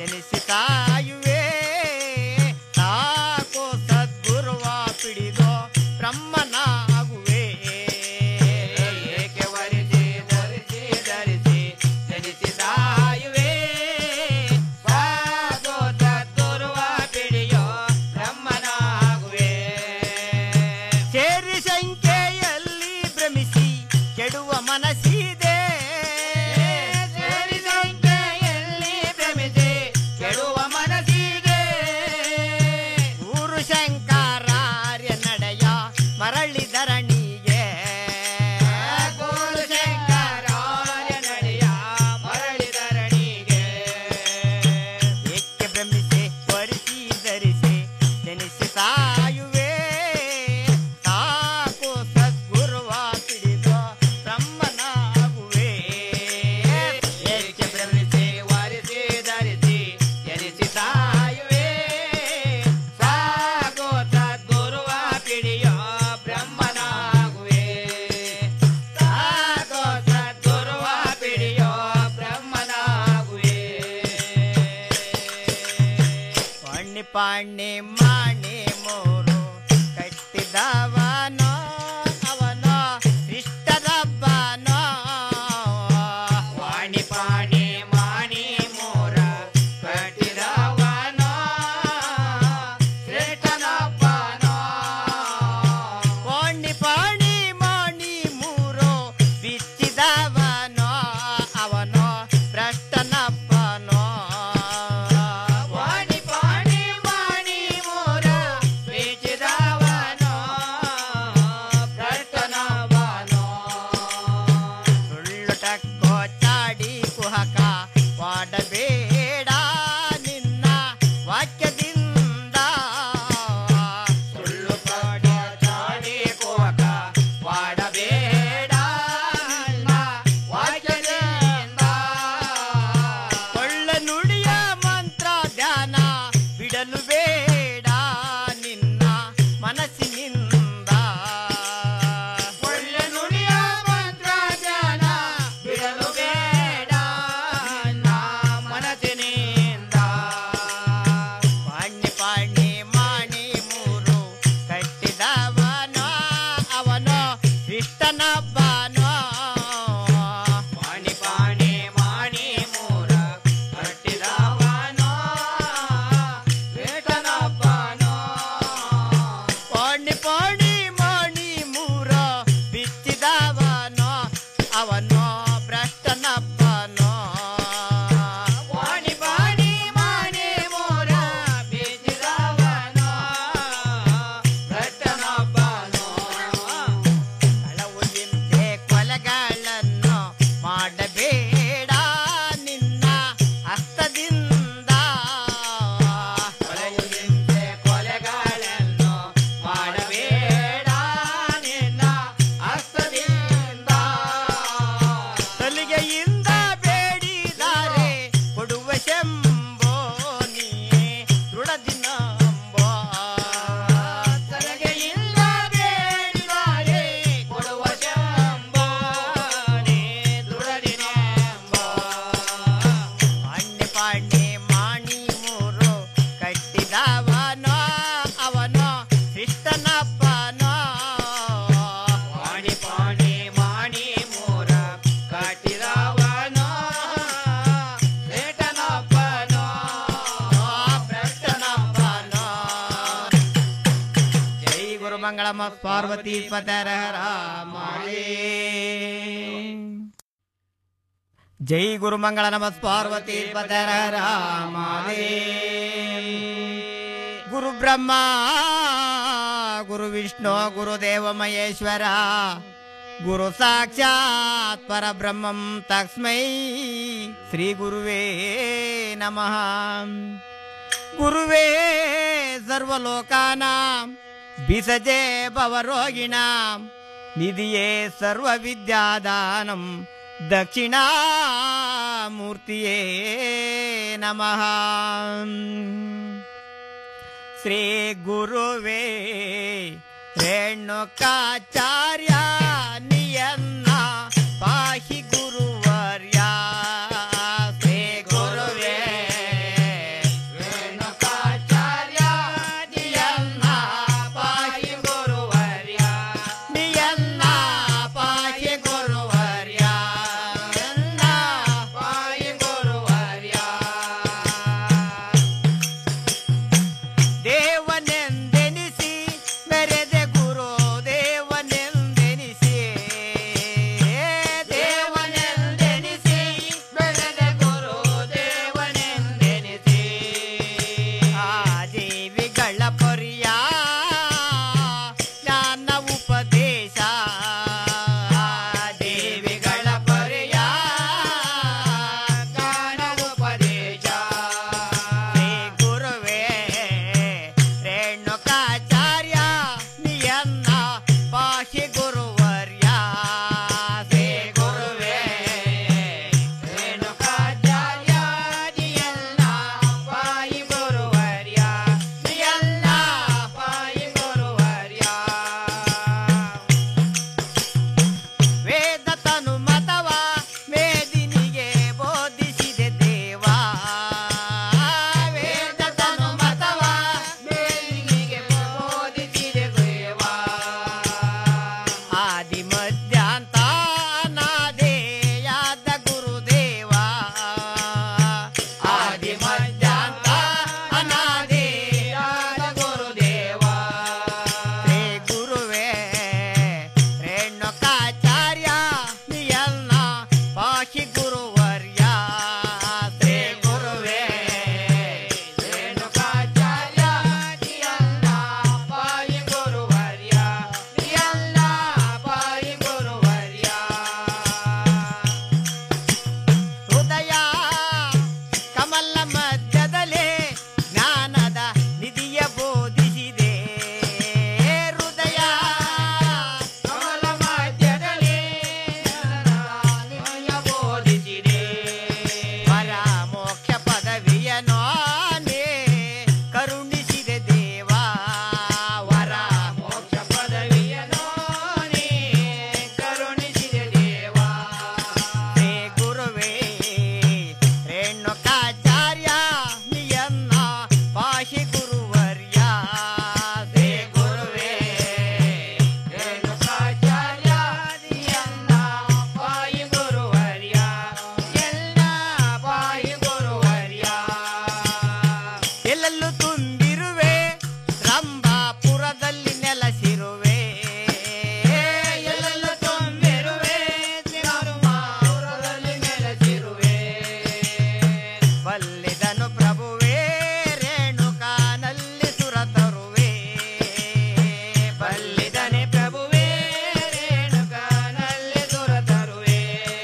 Speaker 5: ಜನಿಸಿ ಸಾಯುವೆ ಸಾಕೋ ಸದ್ಗುರುವ ಪಿಡಿದೋ ಬ್ರಹ್ಮನಾಗುವೆ ಏಕೆ ವರಿಸಿ ಧರಿಸಿ ಧರಿಸಿ ಜನಿಸಿ ಸಾಯುವೆ ಸಾಕೋ ಸದ್ಗುರುವ ಪಿಡಿಯೋ ಬ್ರಹ್ಮನಾಗುವೆ ಸೇರಿ ಸಂಖ್ಯೆಯಲ್ಲಿ ಭ್ರಮಿಸಿ ಕೆಡುವ ಮನಸ್ಸಿದೆ ಸೇರಿ ಸಂಖ್ಯೆಯಲ್ಲಿ ಭ್ರಮಿಸಿ ಕೆಡುವ ಮನಸ್ಸಿದೆ ಊರು ಶಂಕರಾರ್ಯ ನಡೆಯ ಮರಳಿ ಧರಣಿಗೆ ಊರು ಶಂಕರಾರ್ಯ ನಡೆಯ ಮರಳಿ ಧರಣಿಗೆ ಏಕೆ ಭ್ರಮಿಸಿ ಪರಿಸಿ ಧರಿಸಿ ಜನಿಸಿ ಸಾಯುವೆ ಸಾಕು ಸದ್ಗುರುವ ಪಿಡಿದು ಬ್ರಹ್ಮನಾಗುವೆ ಏಕೆ ಭ್ರಮಿಸಿ ವರಿಸಿ ಧರಿಸಿ ಜನಿಸಿ ಸಾಯುವೆ ಸಾಕು ಸದ್ಗುರುವ ಪಿಡಿಯೋ ಬ್ರಹ್ಮನಾಗುವೆ ಸಾಕು ಸದ್ಗುರುವ ಪಿಡಿಯೋ ಬ್ರಹ್ಮನಾಗುವೆ ಪಾಣಿ ಪಾಣಿ ಮಾಣಿ ಮೂರು ಕಟ್ಟಿದವನೋ ಅವನೋ ಇಷ್ಟದಬ್ಬನೋ ಪಾಣಿ ಪಾಣಿ ಮಾಣಿ ಮೂರ ಕಟ್ಟಿದವನೋ ಶ್ರೇಷ್ಠನಬ್ಬನೋ ಪಾಣಿ ಪಾಣಿ ಮಾಣಿ ಮೂರು ಬಿಚ್ಚಿದವನೋ ಅವನೋ ಭ್ರಷ್ಟನಪ್ಪನೋ ವಾಣಿ ಪಾಣಿ ಮಾಣಿ ಮೂರ ಬೀಚಿದವನೋ ಭ್ರಷ್ಟನವನೋ ಸುಳ್ಳು ಟಕ್ಕೋ ಚಾಡಿ ಕುಹಕ ಮಾಡಬೇಡ ನಿನ್ನ ವಾಕ್ಯದಿಂದ ಸುಳ್ಳು ಟಕ್ಕೋ ಚಾಡಿ ಕುಹಕ ಮಾಡಬೇಡ ನಿನ್ನ ವಾಕ್ಯದಿಂದ ಕೊಳ್ಳ ನುಡಿಯ ಮಂತ್ರ ಧ್ಯಾನ ಬಿಡಲು ಬೇಡ ನಿನ್ನ ಮನಸ್ಸಿನಿಂದ ಕೊಳ್ಳ ನುಡಿಯ ಮಂತ್ರ ಧ್ಯಾನ ಬಿಡಲು ಬೇಡ ನಿನ್ನ ಮನಸ್ಸಿನಿಂದ ಪಾಣಿ ಪಾಣಿ ಮಾಣಿ ಮೂರು ಕಟ್ಟಿದವನೋ ಅವನೋ ಇಷ್ಟನಬ್ಬನೋ ಪಾಣಿ ಪಾಣಿ ಮಾಣಿ ಮೂರ ಕಟ್ಟಿದವನೋ ಬೇಟನಬ್ಬನೋ ಪಾಣಿ ಪಾಣಿ ಮಾಣಿ ಮೂರ ಬಿಚ್ಚಿದವನೋ ಅವನೋ ಭ್ರಷ್ಟನಬ್ಬನೋ ಪಾಣಿ ಪಾಣಿ ಮಾಣಿ ಮೂರ ಬಿಚ್ಚಿದವನೋ ಭ್ರಷ್ಟನಬ್ಬನೋ ಕಳವು ಹಿಂದೆ ಕೊಲೆಗಳನ್ನು ಮಾಡಬೇಡ ನಿನ್ನ ಹಸ್ತದಿಂದ ಕೊಲೆಯು ಹಿಂದೆ ಕೊಲೆಗಳನ್ನು ಮಾಡಬೇಡ ನಿನ್ನ ಹಸ್ತದಿಂದ ಸಲಿಗೆಯಿಂದ ಬೇಡಿದರೆ ಕೊಡುವ ಶಂಭೋ ನೀ ದೃಢದಿನಂಬೋ ಸಲಿಗೆಯಿಂದ ಬೇಡಿದರೆ ಕೊಡುವ ಶಂಭೋ ನೀ ದೃಢದಿನಂಬೋ ಪಾಣ್ಯ ಪಾಣ್ಯ ಮಾಣಿ ಮೂರು ಕಟ್ಟಿದವನೋ ಅವನೋ ಶಿಷ್ಟನಪ್ಪನೋ ಪಾಣಿ ಪಾಣಿ ಮಾಣಿ ಮೂರ ಕಟ್ಟಿದವನೋ ಶ್ರೇಷ್ಠನಪ್ಪನೋ ಭ್ರಷ್ಟನಪ್ಪನೋ ಜೈ ಗುರು ಮಂಗಳಮ ಪಾರ್ವತಿ ಪತರ ಮಾಳೇ ಜೈ ಗುರು ಮಂಗಳ ನಮಸ್ ಪಾರ್ವತಿ ಪತರ ರಾಮಾಲೇ ಗುರು ಬ್ರಹ್ಮ ಗುರು ವಿಷ್ಣು ಗುರುದೇವ ಮಹೇಶ್ವರ ಗುರು ಸಾಕ್ಷಾತ್ ಪರಬ್ರಹ್ಮಂ ತಸ್ಮೈ ಶ್ರೀ ಗುರುವೇ ನಮಃ ಗುರುವೇ ಸರ್ವಲೋಕಾನಾಂ ಬಿಸಜೆ ಭವರೋಗಿಣಾಂ ನಿಧಿಯೇ ಸರ್ವವಿದ್ಯಾದಾನಂ ದಕ್ಷಿಣಾಮೂರ್ತಿಯೇ ನಮಃ ಶ್ರೀ ಗುರುವೇ ರೇಣುಕಾಚಾರ್ಯ ನಿಯನ್ನ ಪಾಹಿ ಗುರುವರ್ಯ ಶ್ರೀ ಗುರುವೇ ನೀ ಕರುಣಿಸಿದೆ ದೇವಾ ವರ ಮೋಕ್ಷ ಪದವಿಯನೋ ನೀ ಕರುಣಿಸಿದೆ ದೇವಾ ಹೇ ಗುರುವೇ ರೇಣುಕಾಚಾರ್ಯ ನಿಯನ್ನ ಪಾಹಿ ಗುರುವರ್ಯ ಹೇ ಗುರುವೇ ರೇಣುಕಾಚಾರ್ಯ ನಿಯನ್ನ ಪಾಹಿ ಗುರುವರ್ಯ ಎಲ್ಲ ಪಾಹಿ ಗುರುವರ್ಯ ಎಲ್ಲೆಲ್ಲೂ ತುಂಬಿರುವೆ ರಂಭಾಪುರದಲ್ಲಿ ನೆಲೆಸಿರುವೆ ಎಲ್ಲೆಲ್ಲೂ ತುಂಬಿರುವೆ ರಂಭಾಪುರದಲ್ಲಿ ನೆಲೆಸಿರುವೆ ಬಲ್ಲಿದನು ಪ್ರಭುವೇ ರೇಣುಕಾನಲ್ಲಿ ಸುರ ತರುವೆ ಬಲ್ಲಿದನೆ ಪ್ರಭುವೇ ರೇಣುಕಾನಲ್ಲಿ ಸುರ ತರುವೆ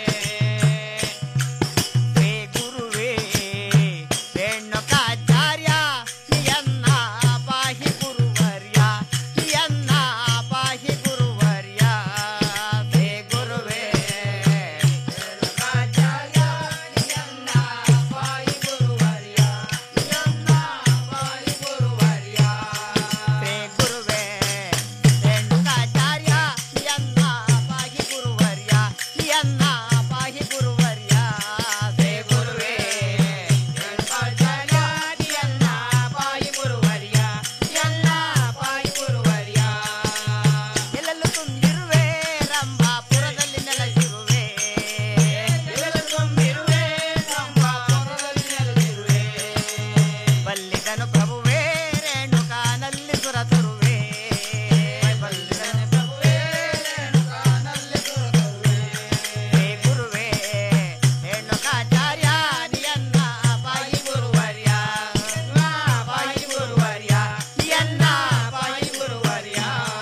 Speaker 5: ಹೇ ಗುರುವೇ ರೇಣುಕಾಚಾರ್ಯ ನಿಯನ್ನ ಪಾಹಿ ಗುರುವರ್ಯ ನಿಯನ್ನ ಪಾಹಿ ಗುರುವರ್ಯ ಹೇ ಗುರುವೇ ರೇಣುಕಾಚಾರ್ಯ ನಿಯನ್ನ ಪಾಹಿ ಗುರುವರ್ಯ ನಿಯನ್ನ ಪಾಹಿ ಗುರುವರ್ಯ ಹೇ ಗುರುವೇ ರೇಣುಕಾಚಾರ್ಯ ನಿಯನ್ನ ಪಾಹಿ ಗುರುವರ್ಯ ನಿಯನ್ನ ಪಾಹಿ ಗುರುವರ್ಯ ಹೇ ಗುರುವೇ ರೇಣುಕಾಚಾರ್ಯ ನಿಯನ್ನ ಪಾಹಿ ಗುರುವರ್ಯ ನಿಯನ್ನ ಪಾಹಿ ಗುರುವರ್ಯ ಎಲ್ಲೆಲ್ಲೂ ತುಂಬಿರುವೆ ರಂಭಾಪುರದಲ್ಲಿ ನೆಲೆಸಿರುವೆ ಎಲ್ಲೆಲ್ಲೂ ತುಂಬಿರುವೆ ರಂಭಾಪುರದಲ್ಲಿ ನೆಲೆಸಿರುವೆ ಬಲ್ಲಿದನು ಪ್ರಭುವೇ ರೇಣುಕಾನಲ್ಲಿ ಸುರ ತರುವೆ ಬಲ್ಲಿದನು ಪ್ರಭುವೇ ರೇಣುಕಾನಲ್ಲಿ ಸುರ ತರುವೆ ಹೇ ಗುರುವೇ ರೇಣುಕಾಚಾರ್ಯ ನಿಯನ್ನ ಪಾಯಿ ಗುರುವರ್ಯ ಪಾಯಿ ಗುರುವರ್ಯ ನಿಯನ್ನ ಪಾಯಿ ಗುರುವರ್ಯ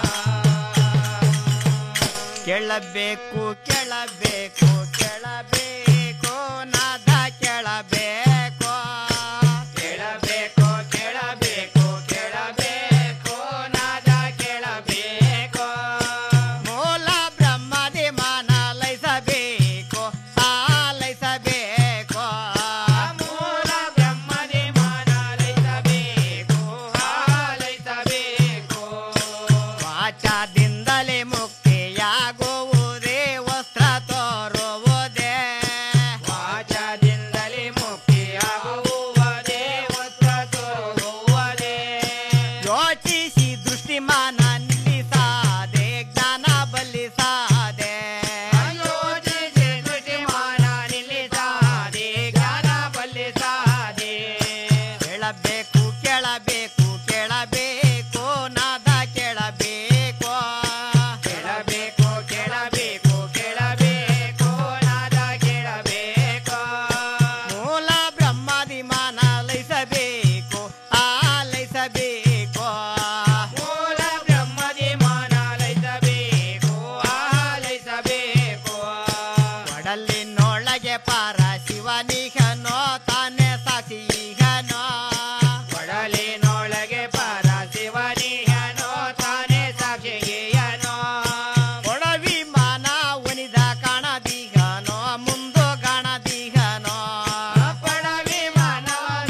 Speaker 5: ಕೇಳಬೇಕು ಕೇಳಬೇಕು ಕೇಳಬೇಕು ನಾದ ಕೇಳಬೇಕು ಕೇಳಬೇಕು ಕೇಳಬೇಕು ಕೇಳಬೇಕು ನಾದ ಕೇಳಬೇಕು ಮೂಲ ಬ್ರಹ್ಮದಿ ಮಾನ ಲೈಸಬೇಕು ಆಲೈಸಬೇಕು ಮೂಲ ಬ್ರಹ್ಮದಿ ಮಾನ ಲೈಸಬೇಕು ಆಲೈಸಬೇಕು ವಾಚದಿಂದಲೇ ಮುಕ್ತಿಯಾಗುವುದೇ ವಸ್ತ್ರ ತೋರುವುದೇ ವಾಚದಿಂದಲೇ ಮುಕ್ತಿಯಾಗುವುದೇ ವಸ್ತ್ರ ತೋರುವುದೇ ಯೋಚಿಸಿ ದೃಷ್ಟಿಮಾನ ನಿಲ್ಲಿಸಾದೆ ಜ್ಞಾನ ಬಲ್ಲಿಸಾದೆ ಯೋಚಿಸಿ ದೃಷ್ಟಿಮಾನ ನಿಲ್ಲಿಸಾದೆ ಜ್ಞಾನ ಬಲ್ಲಿಸಾದೆ ಕೇಳಬೇಕು ಕೇಳಬೇಕು ಕೇಳಬೇಕು ನಾದ ಕೇಳಬೇಕು ಕೇಳಬೇಕು ಕೇಳಬೇಕು ಕೇಳಬೇಕು ನಾದ ಕೇಳಬೇಕು ಮೂಲ ಬ್ರಹ್ಮಾದಿ ಮಾನ ಲೈಸಬೇಕು ಆಲೈಸಬೇಕು ಮೂಲ ಬ್ರಹ್ಮದಿ ಮಾನ ಲೈಸಬೇಕು ಆಲೈಸಬೇಕು ಒಡಲಿನೊಳಗೆ ಪಾರ ಶಿವನಿಗನೋ ತಾನೇ ಸಾಕ್ಷಿಗನೋ ಒಡಲಿನೊಳಗೆ ಪಾರ ಶಿವನಿಗನೋ ತಾನೇ ಸಾಕ್ಷಿಗೆಯನೋ ಒಡವಿ ಮಾನ ಒನಿದ ಕಾಣದಿಗನೋ ಮುಂದು ಕಾಣದಿಗನೋ ಪಡವಿ ಮಾನ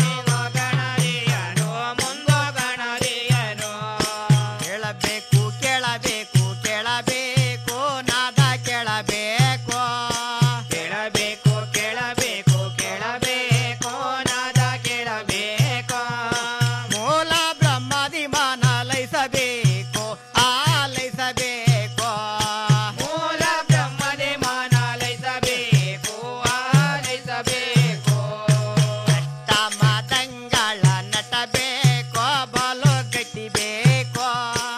Speaker 5: ಗಣರಿಯನೋ ಮುಂದು ಗಣರಿಯನೋ ಕೇಳಬೇಕು ಕೇಳಬೇಕು ಕೇಳಬೇಕು ನಾದ ಕೇಳಬೇಕು ಕೇಳಬೇಕು ಕೇಳಬೇಕು ಕೇಳಬೇಕು ನಾದ ಕೇಳಬೇಕು ಮೂಲ ಬ್ರಹ್ಮದಿ ಮಾನ ಲೈಸಬೇಕು ಆಲೈಸಬೇಕು ಮೂಲ ಬ್ರಹ್ಮದಿ ಮಾನ ಲೈಸಬೇಕು ಆಲೈಸಬೇಕು ಅಷ್ಟಮದಂಗಳ ನಟಬೇಕು ಬಲು ಗಟ್ಟಿಬೇಕು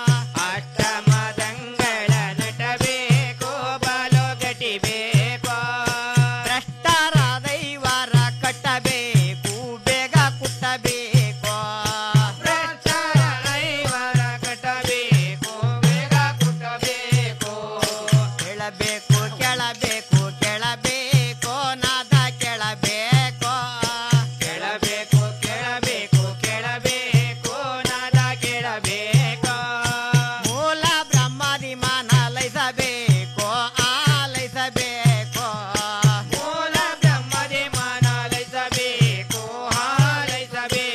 Speaker 5: ಅಷ್ಟಮದಂಗಳ ನಟಬೇಕು ಬಲು ಗಟ್ಟಿಬೇಕು ಭ್ರಷ್ಟರ ದೈವರ ಕಟ್ಟಬೇಕು ಬೇಗ ಕುಟ್ಟಬೇಕು ಭ್ರಷ್ಟರ ದೈವರ ಕಟ್ಟಬೇಕು ಬೇಗ ಕುಟ್ಟಬೇಕು ಕೇಳಬೇಕು ಕೇಳಬೇಕು ಕೇಳಬೇಕು ನಾದ ಕೇಳಬೇಕು ಕೇಳಬೇಕು ಕೇಳಬೇಕು ಕೇಳಬೇಕು ನಾದ ಕೇಳಬೇಕು ಮೂಲ ಬ್ರಹ್ಮಾದಿ ಮಾನ ಲೈಸಬೇಕು ಆಲೈಸಬೇಕು ಮೂಲ ಬ್ರಹ್ಮದಿ ಮಾನ ಲೈಸಬೇಕು ಆಲೈಸಬೇಕು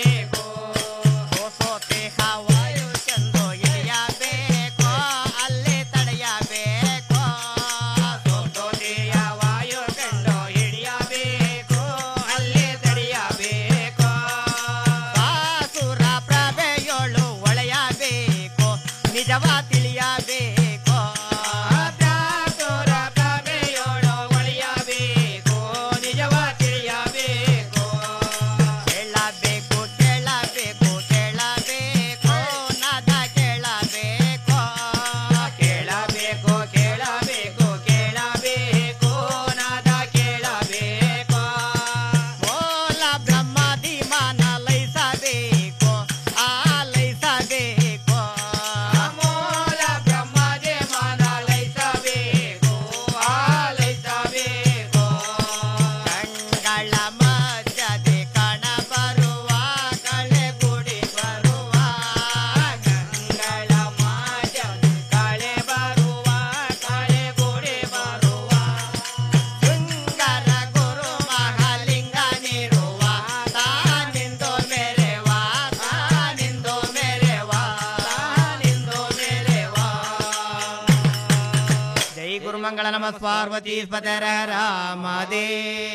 Speaker 5: नमः पार्वती पतर रामदे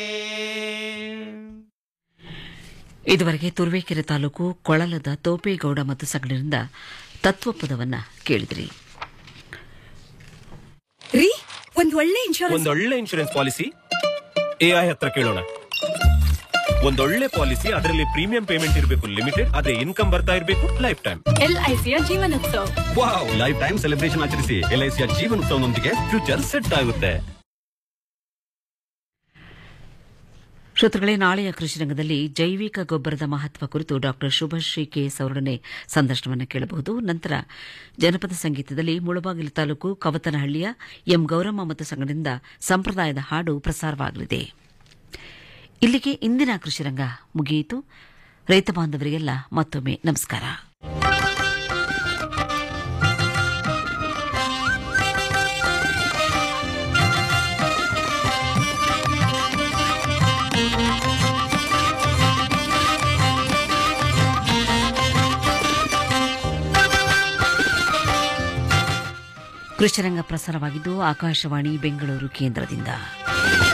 Speaker 2: ಇದುವರೆಗೆ ತುರುವೇಕೆರೆ ತಾಲೂಕು ಕೊಳಲದ ತೋಪೇಗೌಡ ಮತ್ತು ಸಂಗಡಿನಿಂದ ತತ್ವಪದವನ್ನ ಕೇಳಿದ್ರಿ
Speaker 6: ರೀ ಒಂದ್ ಒಳ್ಳೆ ಇನ್ಶೂರೆನ್ಸ್
Speaker 7: ಒಂದೊಳ್ಳೆ ಇನ್ಶೂರೆನ್ಸ್ ಪಾಲಿಸಿ ಎಐ ಹತ್ರ ಕೇಳೋಣ ಒಂದೊಳ್ಳೆ ಪಾಲಿಸಿ ಅದರಲ್ಲಿ ಪ್ರೀಮಿಯಂ ಪೇಮೆಂಟ್ ಇರಬೇಕು ಲಿಮಿಟೆಡ್ ಅದೇ ಇನ್ಕಮ್ ಬರ್ತಾ ಇರಬೇಕು ಲೈಫ್ ಟೈಮ್
Speaker 6: ಎಲ್ಐಸಿಯ Jeevan Utsav
Speaker 7: wow life time celebration ಆಚರಿಸಿ ಎಲ್ಐಸಿಯ ಜೀವನೋತ್ಸವನೊಂದಿಗೆ ಫ್ಯೂಚರ್ ಸೆಟ್ ಆಗುತ್ತೆ
Speaker 2: ಶ್ರೋತೃಗಳೇ ನಾಳೆಯ ಕೃಷಿ ರಂಗದಲ್ಲಿ ಜೈವಿಕ ಗೊಬ್ಬರದ ಮಹತ್ವ ಕುರಿತು ಡಾಕ್ಟರ್ ಶುಭಶ್ರೀ ಕೆಎಸ್ ಅವರೊಡನೆ ಸಂದರ್ಶನವನ್ನು ಕೇಳಬಹುದು ನಂತರ ಜನಪದ ಸಂಗೀತದಲ್ಲಿ ಮುಳಬಾಗಿಲು ತಾಲೂಕು ಕವತನಹಳ್ಳಿಯ ಎಂ ಗೌರಮ್ಮ ಮತ್ತು ಸಂಘದಿಂದ ಸಂಪ್ರದಾಯದ ಹಾಡು ಪ್ರಸಾರವಾಗಲಿದೆ ಇಲ್ಲಿಗೆ ಇಂದಿನ ಕೃಷಿ ರಂಗ ಮುಗಿಯಿತು ರೈತ ಬಾಂಧವರಿಗೆಲ್ಲ ಮತ್ತೊಮ್ಮೆ ನಮಸ್ಕಾರ ಕೃಷಿರಂಗ ಪ್ರಸಾರವಾಗಿದ್ದು ಆಕಾಶವಾಣಿ ಬೆಂಗಳೂರು ಕೇಂದ್ರದಿಂದ